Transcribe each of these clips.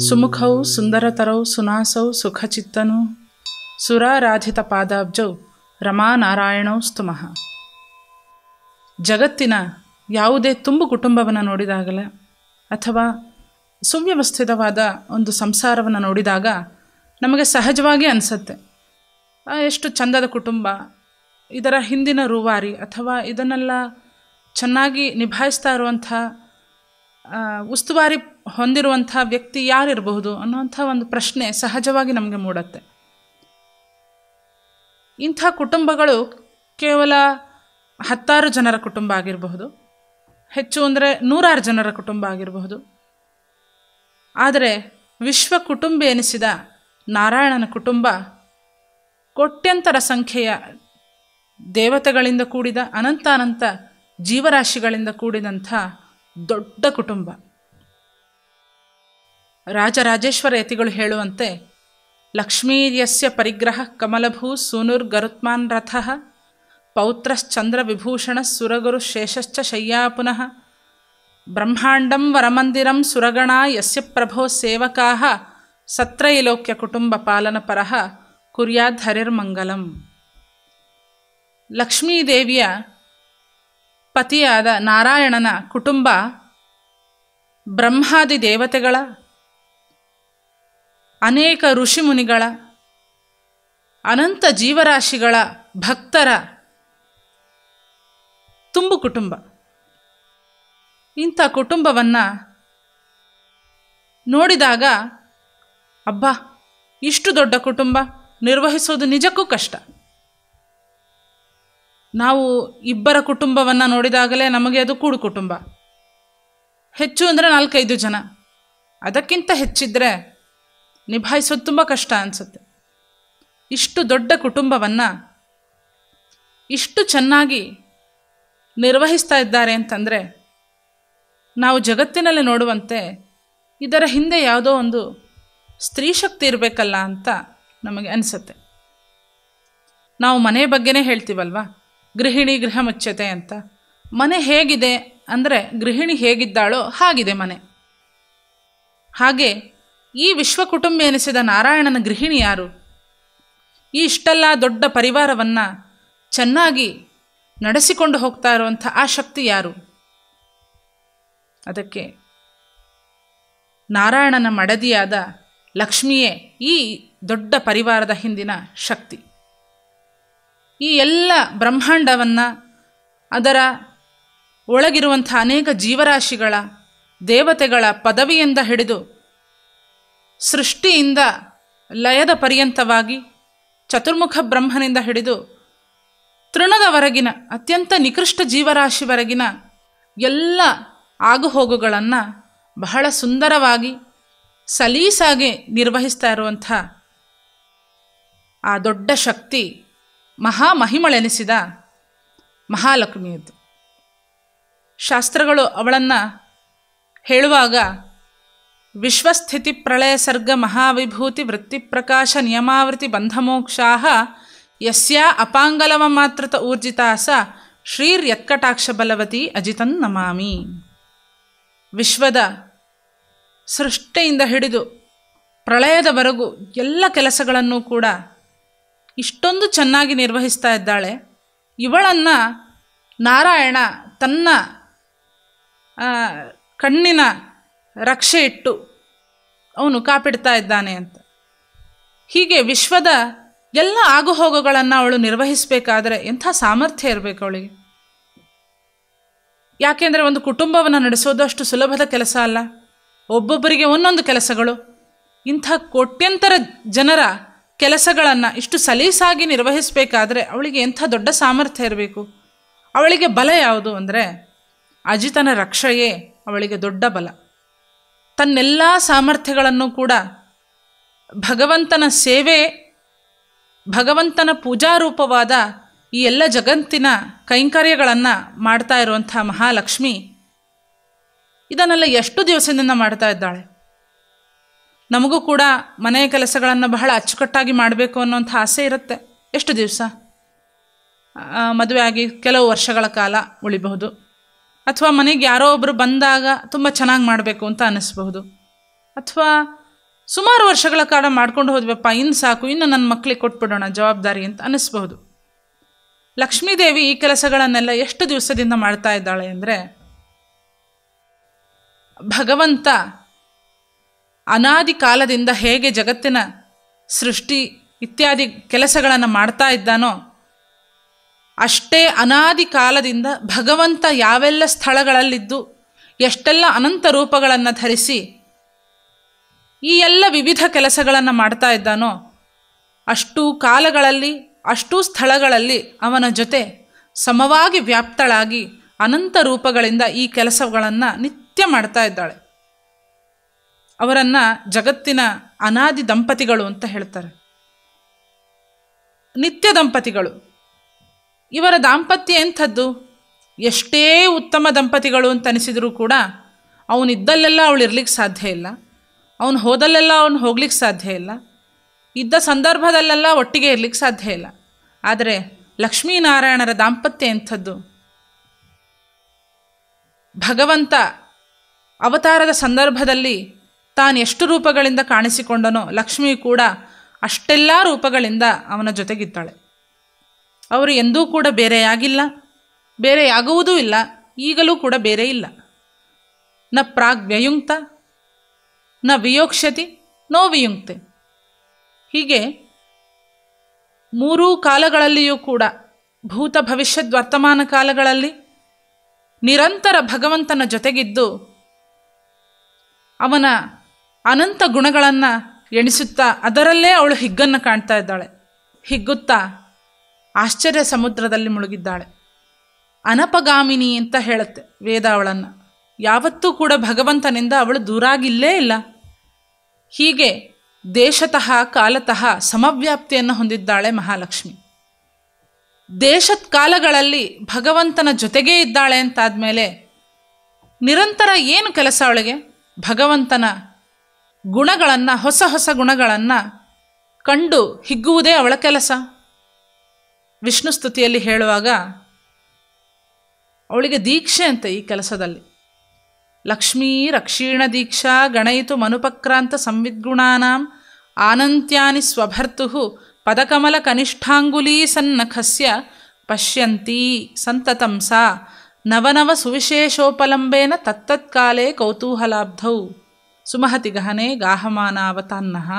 ಸುಮುಖೌ ಸುಂದರತರೌ ಸುನಾಸೌ ಸುಖಚಿತ್ತನು ಸುರಾರಾಧಿತ ಪಾದಾಬ್ಜೌ ರಮಾನಾರಾಯಣೌ ಸ್ತುಮಃ ಜಗತ್ತಿನ ಯಾವುದೇ ತುಂಬು ಕುಟುಂಬವನ್ನು ನೋಡಿದಾಗಲೇ ಅಥವಾ ಸುವ್ಯವಸ್ಥಿತವಾದ ಒಂದು ಸಂಸಾರವನ್ನು ನೋಡಿದಾಗ ನಮಗೆ ಸಹಜವಾಗಿ ಅನಿಸುತ್ತೆ ಎಷ್ಟು ಚಂದದ ಕುಟುಂಬ ಇದರ ಹಿಂದಿನ ರೂವಾರಿ ಅಥವಾ ಇದನ್ನೆಲ್ಲ ಚೆನ್ನಾಗಿ ನಿಭಾಯಿಸ್ತಾ ಇರುವಂಥ ಉಸ್ತುವಾರಿ ಹೊಂದಿರುವಂಥ ವ್ಯಕ್ತಿ ಯಾರಿರಬಹುದು ಅನ್ನುವಂಥ ಒಂದು ಪ್ರಶ್ನೆ ಸಹಜವಾಗಿ ನಮಗೆ ಮೂಡುತ್ತೆ ಇಂಥ ಕುಟುಂಬಗಳು ಕೇವಲ ಹತ್ತಾರು ಜನರ ಕುಟುಂಬ ಆಗಿರಬಹುದು ಹೆಚ್ಚು ಅಂದರೆ ನೂರಾರು ಜನರ ಕುಟುಂಬ ಆಗಿರಬಹುದು ಆದರೆ ವಿಶ್ವ ಕುಟುಂಬ ಎನಿಸಿದ ನಾರಾಯಣನ ಕುಟುಂಬ ಕೋಟ್ಯಂತರ ಸಂಖ್ಯೆಯ ದೇವತೆಗಳಿಂದ ಕೂಡಿದ ಅನಂತಾನಂತ ಜೀವರಾಶಿಗಳಿಂದ ಕೂಡಿದಂಥ ದೊಡ್ಡ ಕುಟುಂಬ ರಾಜರಾಜೇಶ್ವರ ಯತಿಗಳು ಹೇಳುವಂತೆ ಲಕ್ಷ್ಮೀರ್ಯಸ್ಯ ಪರಿಗ್ರಹ ಕಮಲಭೂ ಸೂನುರ್ ಗರುತ್ಮಾನ್ ರಥ ಪೌತ್ರಶ್ಚಂದ್ರ ವಿಭೂಷಣ ಸುರಗುರು ಶೇಷಶ್ಚ ಶಯ್ಯಾಪುನಃ ಬ್ರಹ್ಮಾಂಡಂ ವರಮಂದಿರಂ ಸುರಗಣ ಯಸ್ಯ ಪ್ರಭೋ ಸೇವಕಾ ಸತ್ರೈಲೋಕ್ಯ ಕುಟುಂಬ ಪಾಲನಪರಃ ಕುರ್ಯಾದ್ ಹರಿರ್ಮಂಗಲಂ ಲಕ್ಷ್ಮೀದೇವಿಯ ಪತಿಯಾದ ನಾರಾಯಣನ ಕುಟುಂಬ ಬ್ರಹ್ಮಾದಿ ದೇವತೆಗಳ ಅನೇಕ ಋಷಿಮುನಿಗಳ ಅನಂತ ಜೀವರಾಶಿಗಳ ಭಕ್ತರ ತುಂಬು ಕುಟುಂಬ ಇಂಥ ಕುಟುಂಬವನ್ನು ನೋಡಿದಾಗ ಅಬ್ಬಾ ಇಷ್ಟು ದೊಡ್ಡ ಕುಟುಂಬ ನಿರ್ವಹಿಸೋದು ನಿಜಕ್ಕೂ ಕಷ್ಟ ನಾವು ಇಬ್ಬರ ಕುಟುಂಬವನ್ನು ನೋಡಿದಾಗಲೇ ನಮಗೆ ಅದು ಕೂಡು ಕುಟುಂಬ ಹೆಚ್ಚು ಅಂದರೆ ನಾಲ್ಕೈದು ಜನ ಅದಕ್ಕಿಂತ ಹೆಚ್ಚಿದ್ದರೆ ನಿಭಾಯಿಸೋದು ತುಂಬ ಕಷ್ಟ ಅನಿಸುತ್ತೆ ಇಷ್ಟು ದೊಡ್ಡ ಕುಟುಂಬವನ್ನು ಇಷ್ಟು ಚೆನ್ನಾಗಿ ನಿರ್ವಹಿಸ್ತಾ ಇದ್ದಾರೆ ಅಂತಂದರೆ ನಾವು ಜಗತ್ತಿನಲ್ಲಿ ನೋಡುವಂತೆ ಇದರ ಹಿಂದೆ ಯಾವುದೋ ಒಂದು ಸ್ತ್ರೀ ಶಕ್ತಿ ಇರಬೇಕಲ್ಲ ಅಂತ ನಮಗೆ ಅನಿಸುತ್ತೆ ನಾವು ಮನೆ ಬಗ್ಗೆನೇ ಹೇಳ್ತೀವಲ್ವ ಗೃಹಿಣಿ ಗೃಹ ಮುಚ್ಚತೆ ಅಂತ ಮನೆ ಹೇಗಿದೆ ಅಂದರೆ ಗೃಹಿಣಿ ಹೇಗಿದ್ದಾಳೋ ಹಾಗಿದೆ ಮನೆ ಹಾಗೆ ಈ ವಿಶ್ವ ಕುಟುಂಬ ಎನಿಸಿದ ನಾರಾಯಣನ ಗೃಹಿಣಿ ಯಾರು ಈ ಇಷ್ಟೆಲ್ಲ ದೊಡ್ಡ ಪರಿವಾರವನ್ನು ಚೆನ್ನಾಗಿ ನಡೆಸಿಕೊಂಡು ಹೋಗ್ತಾ ಇರುವಂಥ ಆ ಶಕ್ತಿ ಯಾರು ಅದಕ್ಕೆ ನಾರಾಯಣನ ಮಡದಿಯಾದ ಲಕ್ಷ್ಮಿಯೇ ಈ ದೊಡ್ಡ ಪರಿವಾರದ ಹಿಂದಿನ ಶಕ್ತಿ ಈ ಎಲ್ಲ ಬ್ರಹ್ಮಾಂಡವನ್ನು ಅದರ ಒಳಗಿರುವಂಥ ಅನೇಕ ಜೀವರಾಶಿಗಳ ದೇವತೆಗಳ ಪದವಿಯಿಂದ ಹಿಡಿದು ಸೃಷ್ಟಿಯಿಂದ ಲಯದ ಪರ್ಯಂತವಾಗಿ ಚತುರ್ಮುಖ ಬ್ರಹ್ಮನಿಂದ ಹಿಡಿದು ತೃಣದವರೆಗಿನ ಅತ್ಯಂತ ನಿಕೃಷ್ಟ ಜೀವರಾಶಿವರೆಗಿನ ಎಲ್ಲ ಆಗುಹೋಗುಗಳನ್ನು ಬಹಳ ಸುಂದರವಾಗಿ ಸಲೀಸಾಗಿ ನಿರ್ವಹಿಸ್ತಾ ಇರುವಂಥ ಆ ದೊಡ್ಡ ಶಕ್ತಿ ಮಹಾಮಹಿಮಳೆನಿಸಿದ ಮಹಾಲಕ್ಷ್ಮಿಯದ್ದು ಶಾಸ್ತ್ರಗಳು ಅವಳನ್ನು ಹೇಳುವಾಗ ವಿಶ್ವಸ್ಥಿತಿ ಪ್ರಳಯ ಸರ್ಗ ಮಹಾವಿಭೂತಿ ವೃತ್ತಿಪ್ರಕಾಶ ನಿಯಮಾವೃತಿ ಬಂಧಮೋಕ್ಷಾ ಯಸ್ಯಾ ಅಪಾಂಗಲವ ಮಾತ್ರತ ಊರ್ಜಿತಾ ಸ ಶ್ರೀರ್ಯತ್ಕಟಾಕ್ಷ ಬಲವತಿ ಅಜಿತನ್ ನಮಾಮಿ ವಿಶ್ವದ ಸೃಷ್ಟಿಯಿಂದ ಹಿಡಿದು ಪ್ರಳಯದವರೆಗೂ ಎಲ್ಲ ಕೆಲಸಗಳನ್ನು ಕೂಡ ಇಷ್ಟೊಂದು ಚೆನ್ನಾಗಿ ನಿರ್ವಹಿಸ್ತಾ ಇದ್ದಾಳೆ ಇವಳನ್ನು ನಾರಾಯಣ ತನ್ನ ಕಣ್ಣಿನ ರಕ್ಷೆ ಇಟ್ಟು ಅವನು ಕಾಪಿಡ್ತಾ ಇದ್ದಾನೆ ಅಂತ ಹೀಗೆ ವಿಶ್ವದ ಎಲ್ಲ ಆಗುಹೋಗುಗಳನ್ನು ಅವಳು ನಿರ್ವಹಿಸಬೇಕಾದ್ರೆ ಎಂಥ ಸಾಮರ್ಥ್ಯ ಇರಬೇಕು ಅವಳಿಗೆ ಯಾಕೆಂದರೆ ಒಂದು ಕುಟುಂಬವನ್ನು ನಡೆಸೋದು ಅಷ್ಟು ಸುಲಭದ ಕೆಲಸ ಅಲ್ಲ ಒಬ್ಬೊಬ್ಬರಿಗೆ ಒಂದೊಂದು ಕೆಲಸಗಳು ಇಂಥ ಕೋಟ್ಯಂತರ ಜನರ ಕೆಲಸಗಳನ್ನು ಇಷ್ಟು ಸಲೀಸಾಗಿ ನಿರ್ವಹಿಸಬೇಕಾದ್ರೆ ಅವಳಿಗೆ ಎಂಥ ದೊಡ್ಡ ಸಾಮರ್ಥ್ಯ ಇರಬೇಕು ಅವಳಿಗೆ ಬಲ ಯಾವುದು ಅಂದರೆ ಅಜಿತನ ರಕ್ಷೆಯೇ ಅವಳಿಗೆ ದೊಡ್ಡ ಬಲ ತನ್ನೆಲ್ಲ ಸಾಮರ್ಥ್ಯಗಳನ್ನು ಕೂಡ ಭಗವಂತನ ಸೇವೆ ಭಗವಂತನ ಪೂಜಾರೂಪವಾದ ಈ ಎಲ್ಲ ಜಗತ್ತಿನ ಕೈಂಕರ್ಯಗಳನ್ನು ಮಾಡ್ತಾ ಇರುವಂಥ ಮಹಾಲಕ್ಷ್ಮಿ ಇದನ್ನೆಲ್ಲ ಎಷ್ಟು ದಿವಸದಿಂದ ಮಾಡ್ತಾ ಇದ್ದಾಳೆ ನಮಗೂ ಕೂಡ ಮನೆಯ ಕೆಲಸಗಳನ್ನು ಬಹಳ ಅಚ್ಚುಕಟ್ಟಾಗಿ ಮಾಡಬೇಕು ಅನ್ನೋಂಥ ಆಸೆ ಇರುತ್ತೆ ಎಷ್ಟು ದಿವಸ ಮದುವೆ ಆಗಿ ಕೆಲವು ವರ್ಷಗಳ ಕಾಲ ಉಳಿಬಹುದು ಅಥವಾ ಮನೆಗೆ ಯಾರೋ ಒಬ್ಬರು ಬಂದಾಗ ತುಂಬ ಚೆನ್ನಾಗಿ ಮಾಡಬೇಕು ಅಂತ ಅನ್ನಿಸ್ಬಹುದು ಅಥವಾ ಸುಮಾರು ವರ್ಷಗಳ ಕಾಲ ಮಾಡ್ಕೊಂಡು ಹೋದ್ವಪ್ಪ ಇನ್ನು ಸಾಕು ಇನ್ನು ನನ್ನ ಮಕ್ಕಳಿಗೆ ಕೊಟ್ಬಿಡೋಣ ಜವಾಬ್ದಾರಿ ಅಂತ ಅನ್ನಿಸ್ಬಹುದು ಲಕ್ಷ್ಮೀದೇವಿ ಈ ಕೆಲಸಗಳನ್ನೆಲ್ಲ ಎಷ್ಟು ದಿವಸದಿಂದ ಮಾಡ್ತಾ ಇದ್ದಾಳೆ ಅಂದರೆ ಭಗವಂತ ಅನಾದಿ ಕಾಲದಿಂದ ಹೇಗೆ ಜಗತ್ತಿನ ಸೃಷ್ಟಿ ಇತ್ಯಾದಿ ಕೆಲಸಗಳನ್ನು ಮಾಡ್ತಾ ಇದ್ದಾನೋ ಅಷ್ಟೇ ಅನಾದಿ ಕಾಲದಿಂದ ಭಗವಂತ ಯಾವೆಲ್ಲ ಸ್ಥಳಗಳಲ್ಲಿದ್ದು ಎಷ್ಟೆಲ್ಲ ಅನಂತ ರೂಪಗಳನ್ನು ಧರಿಸಿ ಈ ಎಲ್ಲ ವಿವಿಧ ಕೆಲಸಗಳನ್ನು ಮಾಡ್ತಾ ಇದ್ದಾನೋ ಅಷ್ಟು ಕಾಲಗಳಲ್ಲಿ ಅಷ್ಟೂ ಸ್ಥಳಗಳಲ್ಲಿ ಅವನ ಜೊತೆ ಸಮವಾಗಿ ವ್ಯಾಪ್ತಳಾಗಿ ಅನಂತ ರೂಪಗಳಿಂದ ಈ ಕೆಲಸಗಳನ್ನು ನಿತ್ಯ ಮಾಡ್ತಾ ಇದ್ದಾಳೆ ಅವರನ್ನು ಜಗತ್ತಿನ ಅನಾದಿ ದಂಪತಿಗಳು ಅಂತ ಹೇಳ್ತಾರೆ ನಿತ್ಯ ದಂಪತಿಗಳು ಇವರ ದಾಂಪತ್ಯ ಎಂಥದ್ದು ಎಷ್ಟೇ ಉತ್ತಮ ದಂಪತಿಗಳು ಅಂತ ಅನಿಸಿದರೂ ಕೂಡ ಅವನಿದ್ದಲ್ಲೆಲ್ಲ ಅವಳು ಇರ್ಲಿಕ್ಕೆ ಸಾಧ್ಯ ಇಲ್ಲ ಅವನು ಹೋದಲ್ಲೆಲ್ಲ ಅವನು ಹೋಗ್ಲಿಕ್ಕೆ ಸಾಧ್ಯ ಇಲ್ಲ ಇದ್ದ ಸಂದರ್ಭದಲ್ಲೆಲ್ಲ ಒಟ್ಟಿಗೆ ಇರ್ಲಿಕ್ಕೆ ಸಾಧ್ಯ ಇಲ್ಲ ಆದರೆ ಲಕ್ಷ್ಮೀನಾರಾಯಣರ ದಾಂಪತ್ಯ ಎಂಥದ್ದು ಭಗವಂತ ಅವತಾರದ ಸಂದರ್ಭದಲ್ಲಿ ತಾನು ಎಷ್ಟು ರೂಪಗಳಿಂದ ಕಾಣಿಸಿಕೊಂಡನೋ ಲಕ್ಷ್ಮಿ ಕೂಡ ಅಷ್ಟೆಲ್ಲ ರೂಪಗಳಿಂದ ಅವನ ಜೊತೆಗಿದ್ದಾಳೆ ಅವರು ಎಂದೂ ಕೂಡ ಬೇರೆಯಾಗಿಲ್ಲ ಬೇರೆಯಾಗುವುದೂ ಇಲ್ಲ ಈಗಲೂ ಕೂಡ ಬೇರೆ ಇಲ್ಲ ನ ಪ್ರಾಗ್ ವ್ಯಯುಂಕ್ತ ನ ವಿಯೋಕ್ಷ್ಯತಿ ನೋ ವಿಯುಂಕ್ತೆ ಹೀಗೆ ಮೂರೂ ಕಾಲಗಳಲ್ಲಿಯೂ ಕೂಡ ಭೂತ ಭವಿಷ್ಯದ್ ವರ್ತಮಾನ ಕಾಲಗಳಲ್ಲಿ ನಿರಂತರ ಭಗವಂತನ ಜೊತೆಗಿದ್ದು ಅವನ ಅನಂತ ಗುಣಗಳನ್ನು ಎಣಿಸುತ್ತಾ ಅದರಲ್ಲೇ ಅವಳು ಹಿಗ್ಗನ್ನು ಕಾಣ್ತಾ ಇದ್ದಾಳೆ ಹಿಗ್ಗುತ್ತಾ ಆಶ್ಚರ್ಯ ಸಮುದ್ರದಲ್ಲಿ ಮುಳುಗಿದ್ದಾಳೆ ಅನಪಗಾಮಿನಿ ಅಂತ ಹೇಳುತ್ತೆ ವೇದ ಅವಳನ್ನು ಯಾವತ್ತೂ ಕೂಡ ಭಗವಂತನಿಂದ ಅವಳು ದೂರಾಗಿಲ್ಲೇ ಇಲ್ಲ ಹೀಗೆ ದೇಶತಃ ಕಾಲತಃ ಸಮವ್ಯಾಪ್ತಿಯನ್ನು ಹೊಂದಿದ್ದಾಳೆ ಮಹಾಲಕ್ಷ್ಮಿ ದೇಶದ ಕಾಲಗಳಲ್ಲಿ ಭಗವಂತನ ಜೊತೆಗೇ ಇದ್ದಾಳೆ ಅಂತಾದಮೇಲೆ ನಿರಂತರ ಏನು ಕೆಲಸ ಅವಳಿಗೆ ಭಗವಂತನ ಗುಣಗಳನ್ನು ಹೊಸ ಹೊಸ ಗುಣಗಳನ್ನು ಕಂಡು ಹಿಗ್ಗುವುದೇ ಅವಳ ಕೆಲಸ ವಿಷ್ಣು ಸ್ತುತಿಯಲ್ಲಿ ಹೇಳುವಾಗ ಅವಳಿಗೆ ದೀಕ್ಷೆ ಅಂತೆ ಈ ಕೆಲಸದಲ್ಲಿ ಲಕ್ಷ್ಮೀ ರಕ್ಷೀಣ ದೀಕ್ಷಾ ಗಣಯಿತು ಮನುಪಕ್ರಾಂತ ಸಂವಿದ್ಗುಣಾನಾಂ ಆನಂತ್ಯಾನಿ ಸ್ವಭರ್ತು ಪದಕಮಲ ಕನಿಷ್ಠಾಂಗುಲೀ ಸನ್ನಖಸ್ಯ ಪಶ್ಯಂತಿ ಸಂತತಂ ಸಾ ನವನವ ಸುವಿಶೇಷೋಪಲಂಬೇನ ತತ್ತತ್ಕಾಲೇ ಕೌತೂಹಲಾಬ್ಧೌ ಸುಮಹತಿ ಗಹನೆ ಗಾಹಮಾನಾವತಾನ್ನಃ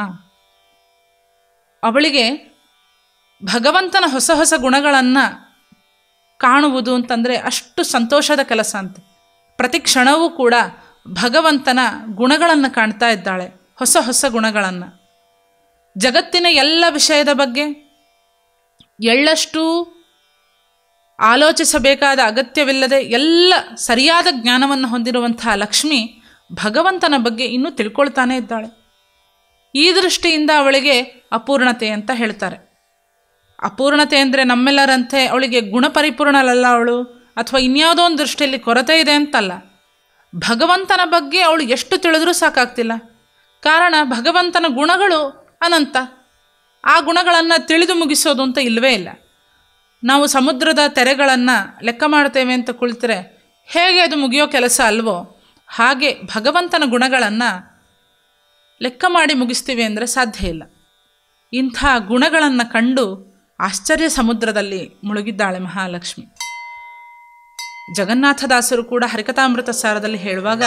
ಅವಳಿಗೆ ಭಗವಂತನ ಹೊಸ ಹೊಸ ಗುಣಗಳನ್ನು ಕಾಣುವುದು ಅಂತಂದರೆ ಅಷ್ಟು ಸಂತೋಷದ ಕೆಲಸ ಅಂತೆ ಪ್ರತಿ ಕ್ಷಣವೂ ಕೂಡ ಭಗವಂತನ ಗುಣಗಳನ್ನು ಕಾಣ್ತಾ ಇದ್ದಾಳೆ ಹೊಸ ಹೊಸ ಗುಣಗಳನ್ನು ಜಗತ್ತಿನ ಎಲ್ಲ ವಿಷಯದ ಬಗ್ಗೆ ಎಳ್ಳಷ್ಟು ಆಲೋಚಿಸಬೇಕಾದ ಅಗತ್ಯವಿಲ್ಲದೆ ಎಲ್ಲ ಸರಿಯಾದ ಜ್ಞಾನವನ್ನು ಹೊಂದಿರುವಂತಹ ಲಕ್ಷ್ಮಿ ಭಗವಂತನ ಬಗ್ಗೆ ಇನ್ನೂ ತಿಳ್ಕೊಳ್ತಾನೆ ಇದ್ದಾಳೆ ಈ ದೃಷ್ಟಿಯಿಂದ ಅವಳಿಗೆ ಅಪೂರ್ಣತೆ ಅಂತ ಹೇಳ್ತಾರೆ ಅಪೂರ್ಣತೆ ಅಂದರೆ ನಮ್ಮೆಲ್ಲರಂತೆ ಅವಳಿಗೆ ಗುಣಪರಿಪೂರ್ಣಳಲ್ಲ ಅವಳು ಅಥವಾ ಇನ್ಯಾವುದೋ ಒಂದು ದೃಷ್ಟಿಯಲ್ಲಿ ಕೊರತೆ ಇದೆ ಅಂತಲ್ಲ ಭಗವಂತನ ಬಗ್ಗೆ ಅವಳು ಎಷ್ಟು ತಿಳಿದ್ರೂ ಸಾಕಾಗ್ತಿಲ್ಲ ಕಾರಣ ಭಗವಂತನ ಗುಣಗಳು ಅನಂತ ಆ ಗುಣಗಳನ್ನು ತಿಳಿದು ಮುಗಿಸೋದು ಅಂತ ಇಲ್ಲವೇ ಇಲ್ಲ ನಾವು ಸಮುದ್ರದ ತೆರೆಗಳನ್ನು ಲೆಕ್ಕ ಮಾಡ್ತೇವೆ ಅಂತ ಕುಳಿತರೆ ಹೇಗೆ ಅದು ಮುಗಿಯೋ ಕೆಲಸ ಅಲ್ವೋ ಹಾಗೆ ಭಗವಂತನ ಗುಣಗಳನ್ನು ಲೆಕ್ಕ ಮಾಡಿ ಮುಗಿಸ್ತೀವಿ ಅಂದರೆ ಸಾಧ್ಯ ಇಲ್ಲ ಇಂಥ ಗುಣಗಳನ್ನು ಕಂಡು ಆಶ್ಚರ್ಯ ಸಮುದ್ರದಲ್ಲಿ ಮುಳುಗಿದ್ದಾಳೆ ಮಹಾಲಕ್ಷ್ಮಿ ಜಗನ್ನಾಥದಾಸರು ಕೂಡ ಹರಿಕಥಾಮೃತ ಸಾರದಲ್ಲಿ ಹೇಳುವಾಗ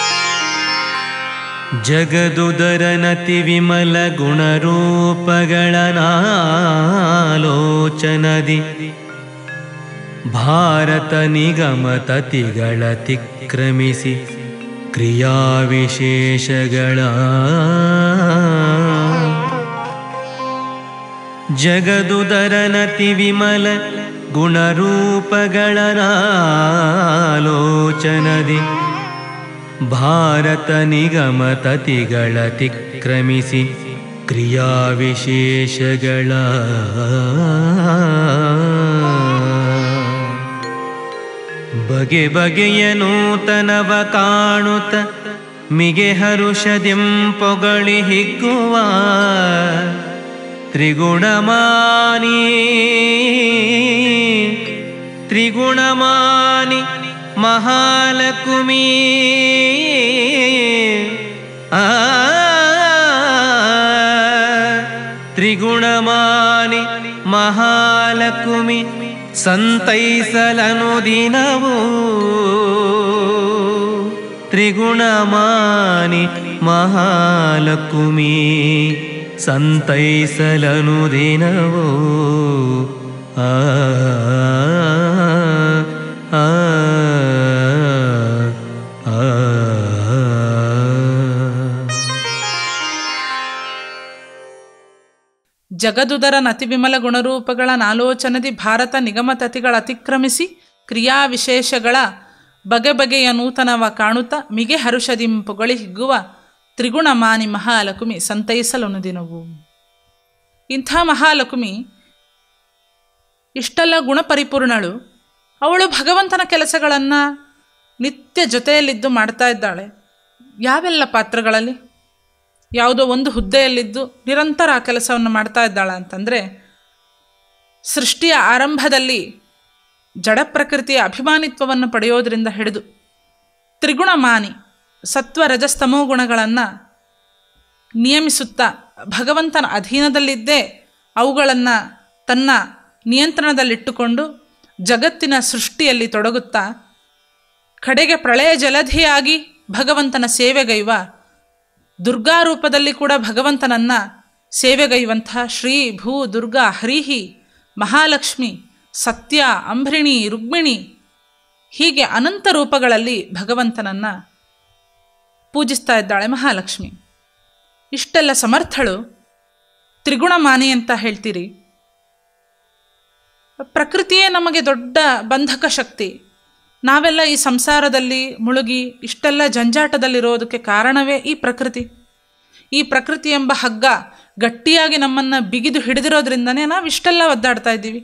ಜಗದುದರನತಿ ವಿಮಲ ಗುಣರೂಪಗಳನಾಲೋಚನದಿ ಭಾರತ ನಿಗಮತತಿಗಳ ತಿಕ್ರಮಿಸಿ ಕ್ರಿಯಾವಿಶೇಷಗಳ ಜಗದುದರನತಿ ವಿಮಲ ಗುಣರೂಪಗಳನಾಲೋಚನದಿ ಭಾರತ ನಿಗಮತತಿಗಳ ತಿಕ್ರಮಿಸಿ ಕ್ರಿಯಾವಿಶೇಷಗಳ ಬಗೆ ಬಗೆಯ ನೂತನವ ಕಾಣುತ್ತ ಮಿಗೆ ಹರುಷದಿಂ ಪೊಗಳಿ ಹಿಗ್ಗುವ ತ್ರಿಗುಣಮಾನಿ ತ್ರಿಗುಣಮಾನಿ ಮಹಾಲಕುಮಿ ಆ ತ್ರಿಗುಣಮಾನಿ ಮಹಾಲಕುಮಿ ಸಂತೈಸಲನು ದಿನವೂ ತ್ರಿಗುಣಮಾನಿ ಮಹಾಲಕುಮಿ ಸಂತೈಸಲನು ದಿನವೋ ಆ ಆ ಆ ಜಗದುದರ ನತಿವಿಮಲ ಗುಣರೂಪಗಳ ನಾಲೋಚನದಿ ಭಾರತ ನಿಗಮತತಿಗಳ ಅತಿಕ್ರಮಿಸಿ ಕ್ರಿಯಾ ವಿಶೇಷಗಳ ಬಗೆ ಬಗೆಯ ನೂತನವ ಕಾಣುತ್ತ ಮಿಗೆ ಹರುಷದಿಂಪುಗಳಿ ಹಿಗ್ಗುವ ತ್ರಿಗುಣಮಾನಿ ಮಹಾಲಕುಮಿ ಸಂತೈಸಲೊನುದಿನವು ಇಂಥ ಮಹಾಲಕುಮಿ ಇಷ್ಟೆಲ್ಲ ಗುಣಪರಿಪೂರ್ಣಳು ಅವಳು ಭಗವಂತನ ಕೆಲಸಗಳನ್ನು ನಿತ್ಯ ಜೊತೆಯಲ್ಲಿದ್ದು ಮಾಡ್ತಾ ಇದ್ದಾಳೆ ಯಾವೆಲ್ಲ ಪಾತ್ರಗಳಲ್ಲಿ ಯಾವುದೋ ಒಂದು ಹುದ್ದೆಯಲ್ಲಿದ್ದು ನಿರಂತರ ಆ ಕೆಲಸವನ್ನು ಮಾಡ್ತಾ ಇದ್ದಾಳ ಅಂತಂದರೆ ಸೃಷ್ಟಿಯ ಆರಂಭದಲ್ಲಿ ಜಡ ಪ್ರಕೃತಿಯ ಅಭಿಮಾನಿತ್ವವನ್ನು ಪಡೆಯೋದರಿಂದ ಹಿಡಿದು ತ್ರಿಗುಣಮಾನಿ ಸತ್ವ ರಜಸ್ತಮೋ ಗುಣಗಳನ್ನು ನಿಯಮಿಸುತ್ತಾ ಭಗವಂತನ ಅಧೀನದಲ್ಲಿದ್ದೇ ಅವುಗಳನ್ನು ತನ್ನ ನಿಯಂತ್ರಣದಲ್ಲಿಟ್ಟುಕೊಂಡು ಜಗತ್ತಿನ ಸೃಷ್ಟಿಯಲ್ಲಿ ತೊಡಗುತ್ತಾ ಕಡೆಗೆ ಪ್ರಳಯ ಜಲಧಿಯಾಗಿ ಭಗವಂತನ ಸೇವೆಗೈವ ದುರ್ಗಾ ರೂಪದಲ್ಲಿ ಕೂಡ ಭಗವಂತನನ್ನು ಸೇವೆಗೈಯುವಂತಹ ಶ್ರೀ ಭೂ ದುರ್ಗಾ ಹರಿಹಿ ಮಹಾಲಕ್ಷ್ಮಿ ಸತ್ಯ ಅಂಬ್ರಿಣಿ ರುಕ್ಮಿಣಿ ಹೀಗೆ ಅನಂತ ರೂಪಗಳಲ್ಲಿ ಭಗವಂತನನ್ನು ಪೂಜಿಸ್ತಾ ಇದ್ದಾಳೆ ಮಹಾಲಕ್ಷ್ಮಿ ಇಷ್ಟೆಲ್ಲ ಸಮರ್ಥಳು ತ್ರಿಗುಣಮಾನಿ ಅಂತ ಹೇಳ್ತೀರಿ ಪ್ರಕೃತಿಯೇ ನಮಗೆ ದೊಡ್ಡ ಬಂಧಕ ಶಕ್ತಿ ನಾವೆಲ್ಲ ಈ ಸಂಸಾರದಲ್ಲಿ ಮುಳುಗಿ ಇಷ್ಟೆಲ್ಲ ಜಂಜಾಟದಲ್ಲಿರೋದಕ್ಕೆ ಕಾರಣವೇ ಈ ಪ್ರಕೃತಿ ಈ ಪ್ರಕೃತಿ ಎಂಬ ಹಗ್ಗ ಗಟ್ಟಿಯಾಗಿ ನಮ್ಮನ್ನು ಬಿಗಿದು ಹಿಡಿದಿರೋದ್ರಿಂದನೇ ನಾವು ಇಷ್ಟೆಲ್ಲ ಒದ್ದಾಡ್ತಾ ಇದ್ದೀವಿ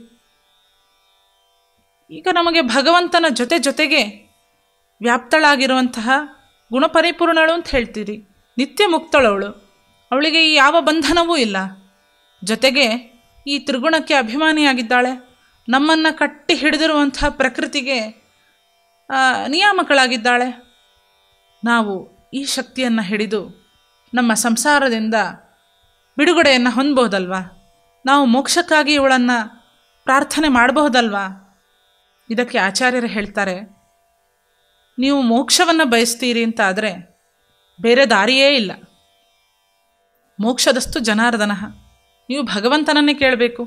ಈಗ ನಮಗೆ ಭಗವಂತನ ಜೊತೆ ಜೊತೆಗೆ ವ್ಯಾಪ್ತಳಾಗಿರುವಂತಹ ಗುಣಪರಿಪೂರ್ಣಳು ಅಂತ ಹೇಳ್ತೀರಿ ನಿತ್ಯ ಮುಕ್ತಳವಳು ಅವಳಿಗೆ ಈ ಯಾವ ಬಂಧನವೂ ಇಲ್ಲ ಜೊತೆಗೆ ಈ ತ್ರಿಗುಣಕ್ಕೆ ಅಭಿಮಾನಿಯಾಗಿದ್ದಾಳೆ ನಮ್ಮನ್ನು ಕಟ್ಟಿ ಹಿಡಿದಿರುವಂತಹ ಪ್ರಕೃತಿಗೆ ಆ, ನಿಯಾಮಕಳಾಗಿದ್ದಾಳೆ ನಾವು ಈ ಶಕ್ತಿಯನ್ನು ಹಿಡಿದು ನಮ್ಮ ಸಂಸಾರದಿಂದ ಬಿಡುಗಡೆಯನ್ನು ಹೊಂದ್ಬೋದಲ್ವಾ ನಾವು ಮೋಕ್ಷಕ್ಕಾಗಿ ಇವಳನ್ನು ಪ್ರಾರ್ಥನೆ ಮಾಡಬಹುದಲ್ವಾ ಇದಕ್ಕೆ ಆಚಾರ್ಯರು ಹೇಳ್ತಾರೆ ನೀವು ಮೋಕ್ಷವನ್ನು ಬಯಸ್ತೀರಿ ಅಂತ ಆದರೆ ಬೇರೆ ದಾರಿಯೇ ಇಲ್ಲ ಮೋಕ್ಷದಸ್ತು ಜನಾರ್ದನಃ ನೀವು ಭಗವಂತನನ್ನೇ ಕೇಳಬೇಕು